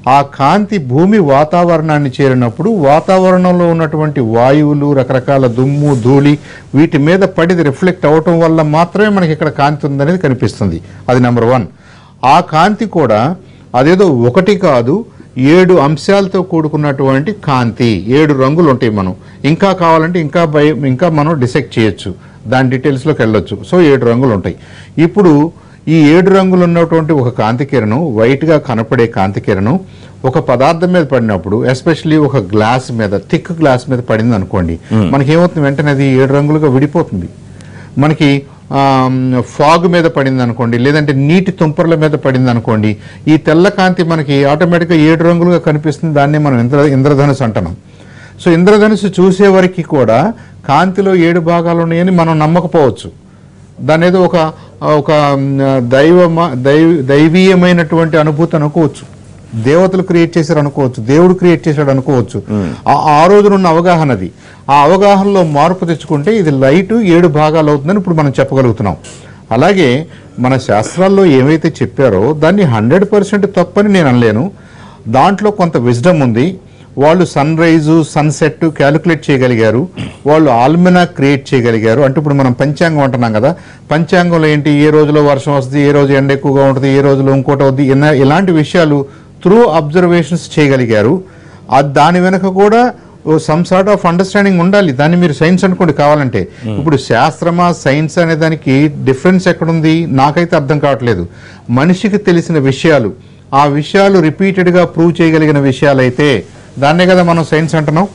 ఆ కాంతి భూమి వాతావరణాన్ని చేరినప్పుడు వాతావరణంలో ఉన్నటువంటి వాయువులు రకరకాల దుమ్ము ధూళి వీటి మీద పడి రిఫ్లెక్ట్ అవటం వల్ల మాత్రమే మనకి ఇక్కడ కాంతి ఉందనేది కనిపిస్తుంది అది నెంబర్ వన్ ఆ కాంతి కూడా అదేదో ఒకటి కాదు ఏడు అంశాలతో కూడుకున్నటువంటి కాంతి ఏడు రంగులు ఉంటాయి మనం ఇంకా కావాలంటే ఇంకా భయ ఇంకా మనం డిసెక్ట్ చేయొచ్చు దాని డీటెయిల్స్లోకి వెళ్ళొచ్చు సో ఏడు రంగులు ఉంటాయి ఇప్పుడు ఈ ఏడు రంగులు ఉన్నటువంటి ఒక కాంతి కిరణం వైట్గా కనపడే కాంతి కిరణం ఒక పదార్థం మీద పడినప్పుడు ఎస్పెషల్లీ ఒక గ్లాస్ మీద థిక్ గ్లాస్ మీద పడింది అనుకోండి మనకి ఏమవుతుంది వెంటనే అది ఏడు రంగులుగా విడిపోతుంది మనకి ఫాగ్ మీద పడింది అనుకోండి లేదంటే నీటి తుంపర్ల మీద పడింది అనుకోండి ఈ తెల్ల కాంతి మనకి ఆటోమేటిక్గా ఏడు రంగులుగా కనిపిస్తుంది దాన్ని మనం ఇంద్ర ఇంద్రధనుసు అంటున్నాం సో ఇంద్రధనుసు చూసే వరకు కూడా కాంతిలో ఏడు భాగాలు ఉన్నాయని మనం నమ్మకపోవచ్చు దాని ఏదో ఒక ఒక దైవ దైవ దైవీయమైనటువంటి అనుభూతి అనుకోవచ్చు దేవతలు క్రియేట్ చేశారు అనుకోవచ్చు దేవుడు క్రియేట్ చేశాడు అనుకోవచ్చు ఆ- ఆ రోజునున్న అవగాహనది ఆ అవగాహనలో మార్పు తెచ్చుకుంటే ఇది లైట్ ఏడు భాగాలు అవుతుందని ఇప్పుడు మనం చెప్పగలుగుతున్నాం అలాగే మన శాస్త్రాల్లో ఏమైతే చెప్పారో దాన్ని హండ్రెడ్ పర్సెంట్ తప్పని నేను అనలేను దాంట్లో కొంత విజ్డమ్ ఉంది వాళ్ళు సన్ రైజు సన్సెట్ క్యాలిక్యులేట్ చేయగలిగారు వాళ్ళు ఆల్మినా క్రియేట్ చేయగలిగారు అంటే ఇప్పుడు మనం పంచాంగం అంటున్నాం కదా పంచాంగంలో ఏంటి ఏ రోజులో వర్షం వస్తుంది ఏ రోజు ఎండ ఎక్కువగా ఉంటుంది ఏ రోజులో ఇంకోటి అవుద్ది ఇన్న- ఇలాంటి విషయాలు త్రూ అబ్జర్వేషన్స్ చేయగలిగారు అది దాని వెనక కూడా సమ్ సార్ట్ ఆఫ్ అండర్స్టాండింగ్ ఉండాలి దాన్ని మీరు సైన్స్ అనుకోండి కావాలంటే ఇప్పుడు శాస్త్రమా సైన్స్ అనే దానికి డిఫరెన్స్ ఎక్కడుంది నాకైతే అర్థం కావట్లేదు మనిషికి తెలిసిన విషయాలు ఆ విషయాలు రిపీటెడ్గా ప్రూవ్ చేయగలిగిన విషయాలైతే దాన్నే కదా మనం సైన్స్ అంటున్నాం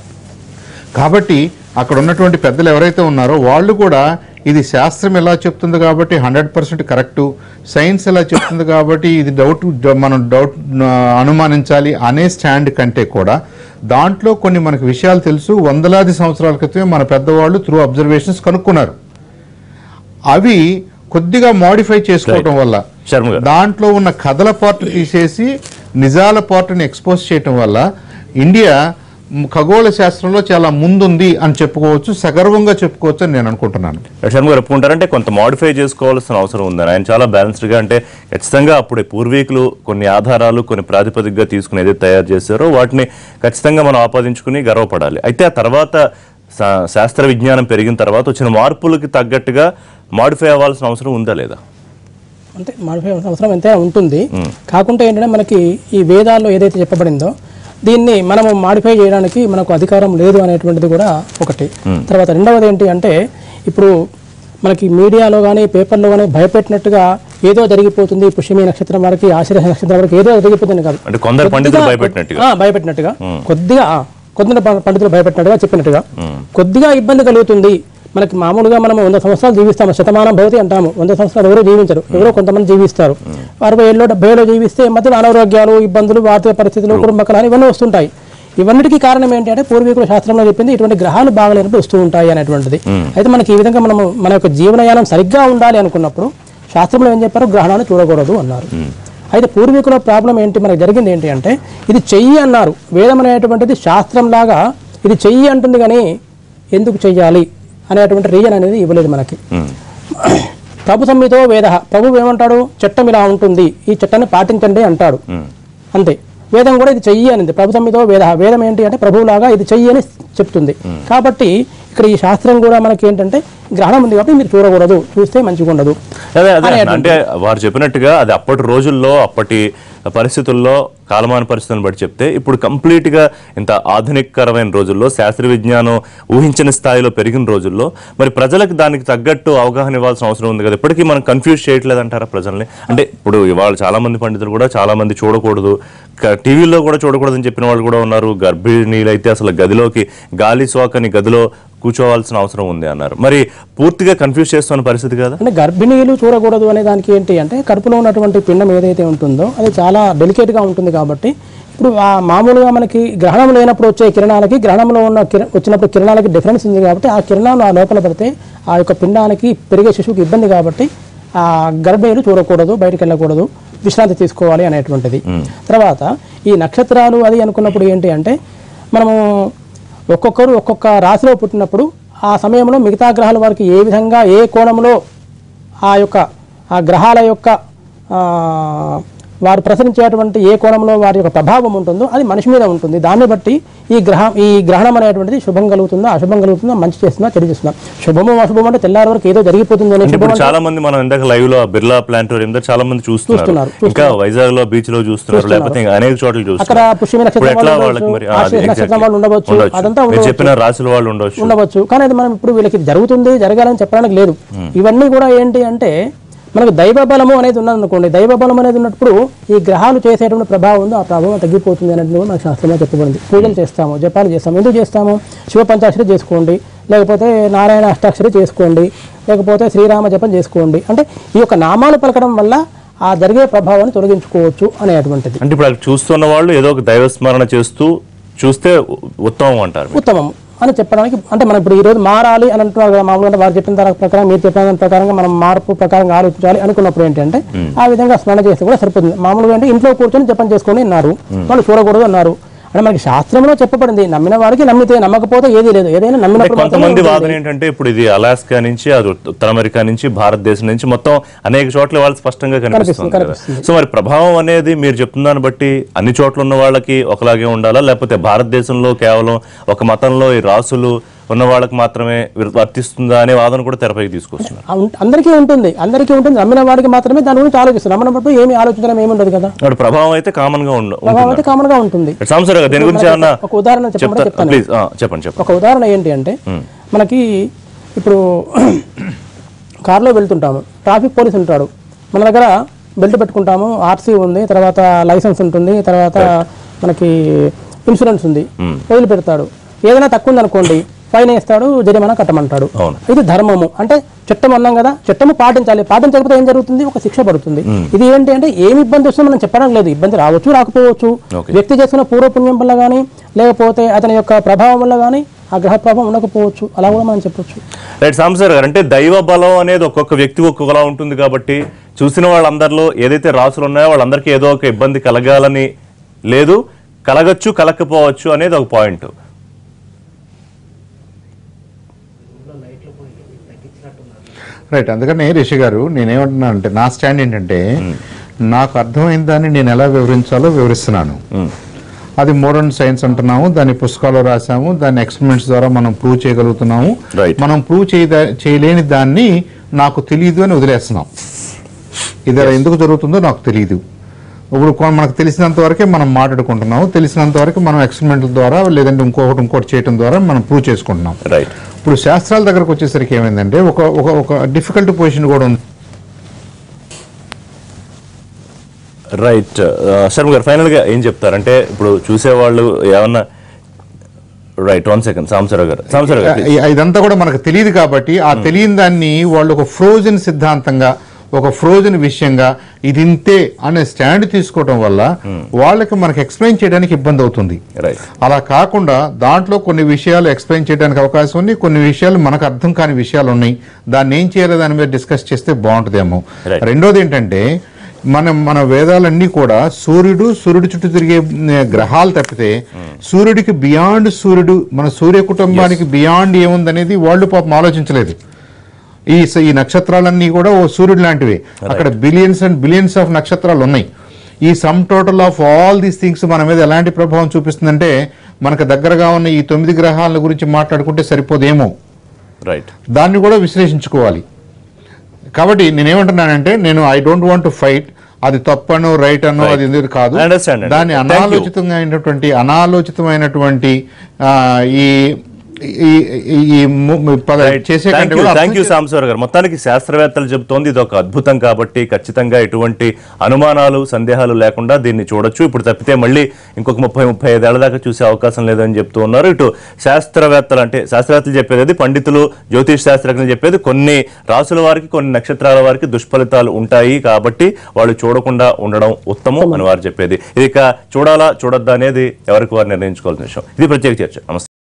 కాబట్టి అక్కడ ఉన్నటువంటి పెద్దలు ఎవరైతే ఉన్నారో వాళ్ళు కూడా ఇది శాస్త్రం ఎలా చెప్తుంది కాబట్టి హండ్రెడ్ పర్సెంట్ కరెక్టు సైన్స్ ఎలా చెప్తుంది కాబట్టి ఇది డౌట్ మనం డౌట్ ఆ, అనుమానించాలి అనే స్టాండ్ కంటే కూడా దాంట్లో కొన్ని మనకు విషయాలు తెలుసు వందలాది సంవత్సరాల క్రితమే మన పెద్దవాళ్ళు త్రూ అబ్జర్వేషన్స్ కనుక్కున్నారు అవి కొద్దిగా మోడిఫై చేసుకోవటం వల్ల శర్మ గారు. దాంట్లో ఉన్న కథల పార్ట్ తీసేసి నిజాల పార్ట్ని ఎక్స్పోజ్ చేయటం వల్ల ఇండియా మ్, ఖగోళ శాస్త్రంలో చాలా ముందుంది అని చెప్పుకోవచ్చు సగర్వంగా చెప్పుకోవచ్చు అని నేను అనుకుంటున్నాను శర్మ గారు ఒప్పుకుంటారంటే కొంత మాడిఫై చేసుకోవాల్సిన అవసరం ఉందని ఆయన చాలా బ్యాలెన్స్డ్గా అంటే ఖచ్చితంగా అప్పుడే పూర్వీకులు కొన్ని ఆధారాలు కొన్ని ప్రాతిపదికగా తీసుకుని ఏదైతే తయారు చేశారో వాటిని ఖచ్చితంగా మనం ఆపాదించుకుని గర్వపడాలి అయితే ఆ తర్వాత శా- శాస్త్ర విజ్ఞానం పెరిగిన తర్వాత వచ్చిన మార్పులకి తగ్గట్టుగా మాడిఫై అవ్వాల్సిన అవసరం ఉందా లేదా అంటే మాడిఫై అవసరం ఎంతైనా ఉంటుంది కాకుంటే ఏంటంటే మనకి ఈ వేదాల్లో ఏదైతే చెప్పబడిందో దీన్ని మనము మాడిఫై చేయడానికి మనకు అధికారం లేదు అనేటువంటిది కూడా ఒకటి తర్వాత రెండవది ఏంటి అంటే ఇప్పుడు మనకి మీడియాలో కానీ పేపర్లో కానీ భయపెట్టినట్టుగా ఏదో జరిగిపోతుంది పుష్యమి నక్షత్రం వారికి ఆశ్చర్య నక్షత్రం వారికి ఏదో జరిగిపోతుంది కాదు అంటే కొందరు పండితులు కొద్దిగా- భయపెట్టినట్టుగా. ఆ, భయపెట్టినట్టుగా కొద్దిగా ఆ, కొందరు ప- పండితులు భయపెట్టినట్టుగా చెప్పినట్టుగా కొద్దిగా ఇబ్బంది కలుగుతుంది మనకి మామూలుగా మనం వంద సంవత్సరాలు జీవిస్తాము శతమానం భవతి అంటాము వంద సంవత్సరాలు ఎవరో జీవించరు ఎవరో కొంతమంది జీవిస్తారు అరవై ఏళ్ళు డెబ్బై ఏళ్ళు జీవిస్తే మధ్యలో అనారోగ్యాలు ఇబ్బందులు ఆర్థిక పరిస్థితులు కుటుంబ కళాలు ఇవన్నీ వస్తుంటాయి ఇవన్నిటికీ కారణం ఏంటి అంటే పూర్వీకుల శాస్త్రంలో చెప్పింది ఇటువంటి గ్రహాలు బాగలేనప్పుడు వస్తూ ఉంటాయి అనేటువంటిది అయితే మనకి ఈ విధంగా మనము మన యొక్క జీవనయానం సరిగ్గా ఉండాలి అనుకున్నప్పుడు శాస్త్రంలో ఏం చెప్పారు గ్రహణాలు చూడకూడదు అన్నారు అయితే పూర్వీకుల ప్రాబ్లం ఏంటి మనకు జరిగింది ఏంటి అంటే ఇది చెయ్యి అన్నారు వేదం అనేటువంటిది శాస్త్రం లాగా ఇది చెయ్యి అంటుంది కానీ ఎందుకు చెయ్యాలి అనేటువంటి రీజన్ అనేది ఇవ్వలేదు మనకి ప్రభు సంహితో వేద ప్రభు ఏమంటాడు చట్టం ఇలా ఉంటుంది ఈ చట్టాన్ని పాటించండి అంటాడు అంతే వేదం కూడా ఇది చెయ్యి అనింది ప్రభు సంహితో వేద వేదం ఏంటి అంటే ప్రభువులాగా ఇది చెయ్యి అని చెప్తుంది కాబట్టి ఇక్కడ ఈ శాస్త్రం కూడా మనకి ఏంటంటే గ్రహణం ఉంది కాబట్టి మీరు చూడకూడదు చూస్తే మంచిగా ఉండదు అదే అదే అనేటువంటి- అంటే వారు చెప్పినట్టుగా అది అప్పటి రోజుల్లో అప్పటి పరిస్థితుల్లో కాలమాన పరిస్థితులను బట్టి చెప్తే ఇప్పుడు కంప్లీట్ గా ఇంత ఆధునికరమైన రోజుల్లో శాస్త్ర విజ్ఞానం ఊహించిన స్థాయిలో పెరిగిన రోజుల్లో మరి ప్రజలకు దానికి తగ్గట్టు అవగాహన ఇవ్వాల్సిన అవసరం ఉంది కదా ఇప్పటికీ మనం కన్ఫ్యూజ్ చేయట్లేదు అంటారా ప్రజల్ని అంటే ఇప్పుడు ఇవాళ చాలా మంది పండితులు కూడా చాలా మంది చూడకూడదు క- టీవీలో కూడా చూడకూడదని చెప్పిన వాళ్ళు కూడా ఉన్నారు గర్భిణీలు అయితే అసలు గదిలోకి గాలి సోకని గదిలో కూర్చోవాల్సిన అవసరం ఉంది అన్నారు మరి పూర్తిగా కన్ఫ్యూజ్ చేస్తున్న పరిస్థితి కదా అంటే గర్భిణీలు చూడకూడదు అనే దానికి ఏంటి అంటే కడుపులో ఉన్నటువంటి పిండం ఏదైతే ఉంటుందో అది చాలా డెలికేట్గా ఉంటుంది కాబట్టి ఇప్పుడు ఆ మామూలుగా మనకి గ్రహణం లేనప్పుడు వచ్చే కిరణాలకి గ్రహణంలో ఉన్న కిర వచ్చినప్పుడు కిరణాలకి డిఫరెన్స్ ఉంది కాబట్టి ఆ కిరణాలు ఆ లోపల పడితే ఆ యొక్క పిండానికి పెరిగే శిశువుకి ఇబ్బంది కాబట్టి ఆ గర్భిణీలు చూడకూడదు బయటికి వెళ్ళకూడదు విశ్రాంతి తీసుకోవాలి అనేటువంటిది తర్వాత ఈ నక్షత్రాలు అది అనుకున్నప్పుడు ఏంటి అంటే మనము ఒక్కొక్కరు ఒక్కొక్క రాశిలో పుట్టినప్పుడు ఆ సమయంలో మిగతా గ్రహాల వారికి ఏ విధంగా ఏ కోణంలో ఆ యొక్క ఆ గ్రహాల యొక్క ఆ, వారు ప్రసరించేటువంటి ఏ కోణంలో వారి యొక్క ప్రభావం ఉంటుందో అది మనిషి మీద ఉంటుంది దాన్ని బట్టి ఈ గ్రహం ఈ గ్రహణం అనేటువంటిది శుభం కలుగుతుందా అశుభం కలుగుతుందా మంచి చేస్తుందా చెడు చేస్తుందా శుభము అశుభం అంటే తెల్లారి వరకు ఏదో జరిగిపోతుంది అనే అంటే శుభం ఇప్పుడు అంటే చాలా మంది మనం ఇందాక లైవ్ లో ఆ బిర్లా ప్లాంటోరియం దగ్గర చాలా మంది చూస్తున్నారు చూస్తున్నారు, ఇంకా వైజాగ్ లో బీచ్ లో చూస్తున్నారు లేకపోతే ఇంకా అనేక చోట్ల అక్కడ చూస్తున్నారు పుష్యమి ఇప్పుడు నక్షత్రం ఎట్లా వాళ్ళు వాళ్ళకి మరి ఉండొచ్చు, ఆ, అది ఆశ్లేష నక్షత్రం exactly. వాళ్ళు ఉండవచ్చు, అదంతా మీరు ఉండవచ్చు. చెప్పిన రాశుల వాళ్ళు ఉండవచ్చు ఉండవచ్చు కానీ అది మనం ఇప్పుడు వీళ్ళకి జరుగుతుంది జరగాలని చెప్పడానికి లేదు ఇవన్నీ కూడా ఏంటి అంటే మనకు దైవ బలము అనేది ఉన్నదనుకోండి దైవ బలం అనేది ఉన్నప్పుడు ఈ గ్రహాలు చేసేటువంటి ప్రభావం ఉందో ఆ ప్రభావం తగ్గిపోతుంది అనేది కూడా మన శాస్త్రంలో చెప్పబడింది పూజలు చేస్తాము జపాలు చేస్తాము ఎందుకు చేస్తాము శివ పంచాక్షరి చేసుకోండి లేకపోతే నారాయణ అష్టాక్షరి చేసుకోండి లేకపోతే శ్రీరామ జపం చేసుకోండి అంటే ఈ యొక్క నామాలు పలకడం వల్ల ఆ జరిగే ప్రభావాన్ని తొలగించుకోవచ్చు అనేటువంటిది అంటే ఇప్పుడు అక్కడ చూస్తున్న వాళ్ళు ఏదో ఒక దైవ స్మరణ చేస్తూ చూస్తే ఉ- ఉత్తమం అంటారు మీరు. ఉత్తమం అని చెప్పడానికి అంటే మనం ఇప్పుడు ఈ రోజు మారాలి అని అంటున్నారు కదా మామూలుగా అంటే వారు చెప్పిన దాని ప్రకారం మీరు చెప్పిన దాని ప్రకారంగా మనం మార్పు ప్రకారంగా ఆలోచించాలి అనుకున్నప్పుడు ఏంటంటే ఆ విధంగా స్మరణ చేస్తే కూడా సరిపోతుంది మామూలుగా అంటే ఇంట్లో కూర్చొని జపం చేసుకోండి అన్నారు వాళ్ళు చూడకూడదు అన్నారు అంటే మనకి శాస్త్రంలో చెప్పబడింది నమ్మిన వారికి నమ్మితే నమ్మకపోతే ఏదీ లేదు ఏదైనా అంటే నమ్మినప్పుడు కొంతమంది మాత్రమే వాదన ఉంటుంది. ఏంటంటే ఇప్పుడు ఇది అలాస్కా నుంచి అది ఉత్తర అమెరికా నుంచి భారతదేశం నుంచి మొత్తం అనేక చోట్ల వాళ్ళు స్పష్టంగా కనిపిస్తుంది కదా కనిపిస్తుంది. సో మరి ప్రభావం అనేది మీరు చెప్తున్న దాన్ని బట్టి అన్ని చోట్ల ఉన్న వాళ్ళకి ఒకలాగే ఉండాలా లేకపోతే భారతదేశంలో కేవలం ఒక మతంలో ఈ రాసులు ఉన్న వాళ్ళకి మాత్రమే విర్- వర్తిస్తుందా అనే వాదన కూడా తెరపైకి తీసుకొస్తున్నారు ఆ ఉం- అందరికీ ఉంటుంది అందరికీ ఉంటుంది నమ్మిన వాడికి మాత్రమే దాని గురించి ఆలోచిస్తారు నమ్మినప్పుడు ఏమి ఆలోచించడం ఏమి ఉండదు కదా అక్కడ ప్రభావం అయితే కామన్ గా ఉండ ప్రభావం అయితే కామన్ గా ఉంటుంది సాంసర్ దీని గురించి ఏమన్నా ఒక ఉదాహరణ చెప్పమంటే చెప్తా చెప్తాను. ప్లీజ్ చెప్పండి చెప్పండి ఒక ఉదాహరణ ఏంటి అంటే మనకి ఇప్పుడు కారులో వెళ్తుంటాము ట్రాఫిక్ పోలీస్ ఉంటాడు మన దగ్గర బెల్ట్ పెట్టుకుంటాము ఆర్సీ ఉంది తర్వాత లైసెన్స్ ఉంటుంది తర్వాత మనకి ఇన్సూరెన్స్ ఉంది వదిలిపెడతాడు ఏదైనా తక్కువ ఉందనుకోండి ఫైన్ వేస్తాడు జరిమానా కట్టమంటాడు అవును. ఇది ధర్మము అంటే చట్టం అన్నాం కదా చట్టము పాటించాలి పాటించకపోతే ఏం జరుగుతుంది ఒక శిక్ష పడుతుంది ఇది ఏంటి అంటే ఏమి ఇబ్బంది వస్తుందో మనం చెప్పడం లేదు ఇబ్బంది రావచ్చు రాకపోవచ్చు Okay. వ్యక్తి చేసిన పూర్వపుణ్యం వల్ల కానీ లేకపోతే అతని యొక్క ప్రభావం వల్ల కానీ ఆ గ్రహ ప్రభావం ఉండకపోవచ్చు అలా కూడా మనం చెప్పొచ్చు రైట్ సాంసర్ గారు అంటే దైవ బలం అనేది ఒక్కొక్క వ్యక్తి ఒక్కొక్కలా ఉంటుంది కాబట్టి చూసిన వాళ్ళందరిలో ఏదైతే రాసులు ఉన్నాయో వాళ్ళందరికీ ఏదో ఒక ఇబ్బంది కలగాలని లేదు కలగచ్చు కలగకపోవచ్చు అనేది ఒక పాయింట్ రైట్ అందుకని రిషి గారు నేనేమంటున్నాను అంటే నా స్టాండ్ ఏంటంటే నాకు అర్థమైన దాన్ని నేను ఎలా వివరించాలో వివరిస్తున్నాను అది మోడర్న్ సైన్స్ అంటున్నాము దాన్ని పుస్తకాల్లో రాసాము దాన్ని ఎక్స్పెరిమెంట్స్ ద్వారా మనం ప్రూవ్ చేయగలుగుతున్నాము Right. మనం ప్రూవ్ చేయలేని దాన్ని నాకు తెలియదు అని వదిలేస్తున్నాం ఇది అలా ఎందుకు జరుగుతుందో నాకు తెలియదు ఇప్పుడు కొ- మనకు తెలిసినంత వరకే మనం మాట్లాడుకుంటున్నాము తెలిసినంత వరకు మనం ఎక్స్పెరిమెంట్ల ద్వారా లేదంటే ఇంకొకటి ఇంకోటి చేయడం ద్వారా మనం ప్రూవ్ చేసుకుంటున్నాం రైట్ ఇప్పుడు శాస్త్రాల దగ్గరకు వచ్చేసరికి ఏమైందంటే ఒక ఒక ఒక డిఫికల్ట్ పొజిషన్ కూడా ఉంది రైట్ శర్మ గారు ఫైనల్ గా ఏం చెప్తారంటే ఇప్పుడు చూసేవాళ్ళు ఏమన్నా రైట్ వన్ సెకండ్ సాంసరావు గారు సాంసరావు గారు ఇ- ఇదంతా కూడా మనకు తెలియదు కాబట్టి ఆ తెలియని దాన్ని వాళ్ళు ఒక ఫ్రోజన్ సిద్ధాంతంగా ఒక ఫ్రోజన్ విషయంగా ఇది ఇంతే అనే స్టాండ్ తీసుకోవడం వల్ల వాళ్ళకి మనకి ఎక్స్ప్లెయిన్ చేయడానికి ఇబ్బంది అవుతుంది రైట్ అలా కాకుండా దాంట్లో కొన్ని విషయాలు ఎక్స్ప్లెయిన్ చేయడానికి అవకాశం ఉంది కొన్ని విషయాలు మనకు అర్థం కాని విషయాలు ఉన్నాయి దాన్ని ఏం చేయాలో దాని మీద డిస్కస్ చేస్తే బాగుంటుందేమో Right. రెండోది ఏంటంటే మనం మన వేదాలన్నీ కూడా సూర్యుడు సూర్యుడు చుట్టూ తిరిగే మ్, గ్రహాలు తప్పితే సూర్యుడికి బియాండ్ సూర్యుడు మన సూర్య కుటుంబానికి బియాండ్ ఏముందనేది వాళ్ళు పాపం ఆలోచించలేదు ఈ స- ఈ నక్షత్రాలన్నీ కూడా ఓ సూర్యుడు లాంటివి అక్కడ బిలియన్స్ అండ్ బిలియన్స్ ఆఫ్ నక్షత్రాలు ఉన్నాయి ఈ sum total of all these things మన మీద ఎలాంటి ప్రభావం చూపిస్తుందంటే మనకు దగ్గరగా ఉన్న ఈ తొమ్మిది గ్రహాల గురించి మాట్లాడుకుంటే సరిపోదేమో రైట్ దాన్ని కూడా విశ్లేషించుకోవాలి కాబట్టి నేనేమంటున్నానంటే నేను I don't want to fight అది తప్పను రైట్ అను Right. అది ఎందుకు కాదు I understand అండి. దాన్ని Thank you. అనాలోచితంగా అయినటువంటి అనాలోచితమైనటువంటి ఆ, ఈ ఈ ఈ- ఈ ము- పద- చేసే కంటే కూడా థ్యాంక్ యూ అర్థం సాంబశివర్ గారు మొత్తానికి శాస్త్రవేత్తలు చెబుతోంది ఇది ఒక అద్భుతం కాబట్టి ఖచ్చితంగా ఎటువంటి అనుమానాలు సందేహాలు లేకుండా దీన్ని చూడొచ్చు ఇప్పుడు తప్పితే మళ్ళీ ఇంకొక ముప్పై ముప్పై ఐదేళ్ల దాకా చూసే అవకాశం లేదని చెప్తూ ఉన్నారు ఇటు శాస్త్రవేత్తలు అంటే శాస్త్రవేత్తలు చెప్పేది అది పండితులు జ్యోతిష్ శాస్త్రజ్ఞులు చెప్పేది కొన్ని రాసుల వారికి కొన్ని నక్షత్రాల వారికి దుష్ఫలితాలు ఉంటాయి కాబట్టి వాళ్ళు చూడకుండా ఉండడం ఉత్తమం అని వారు చెప్పేది ఇది ఇక చూడాలా చూడొద్దా అనేది ఎవరికి వారు నిర్ణయించుకోవాల్సిన విషయం ఇది ప్రత్యేక చర్చ నమస్తే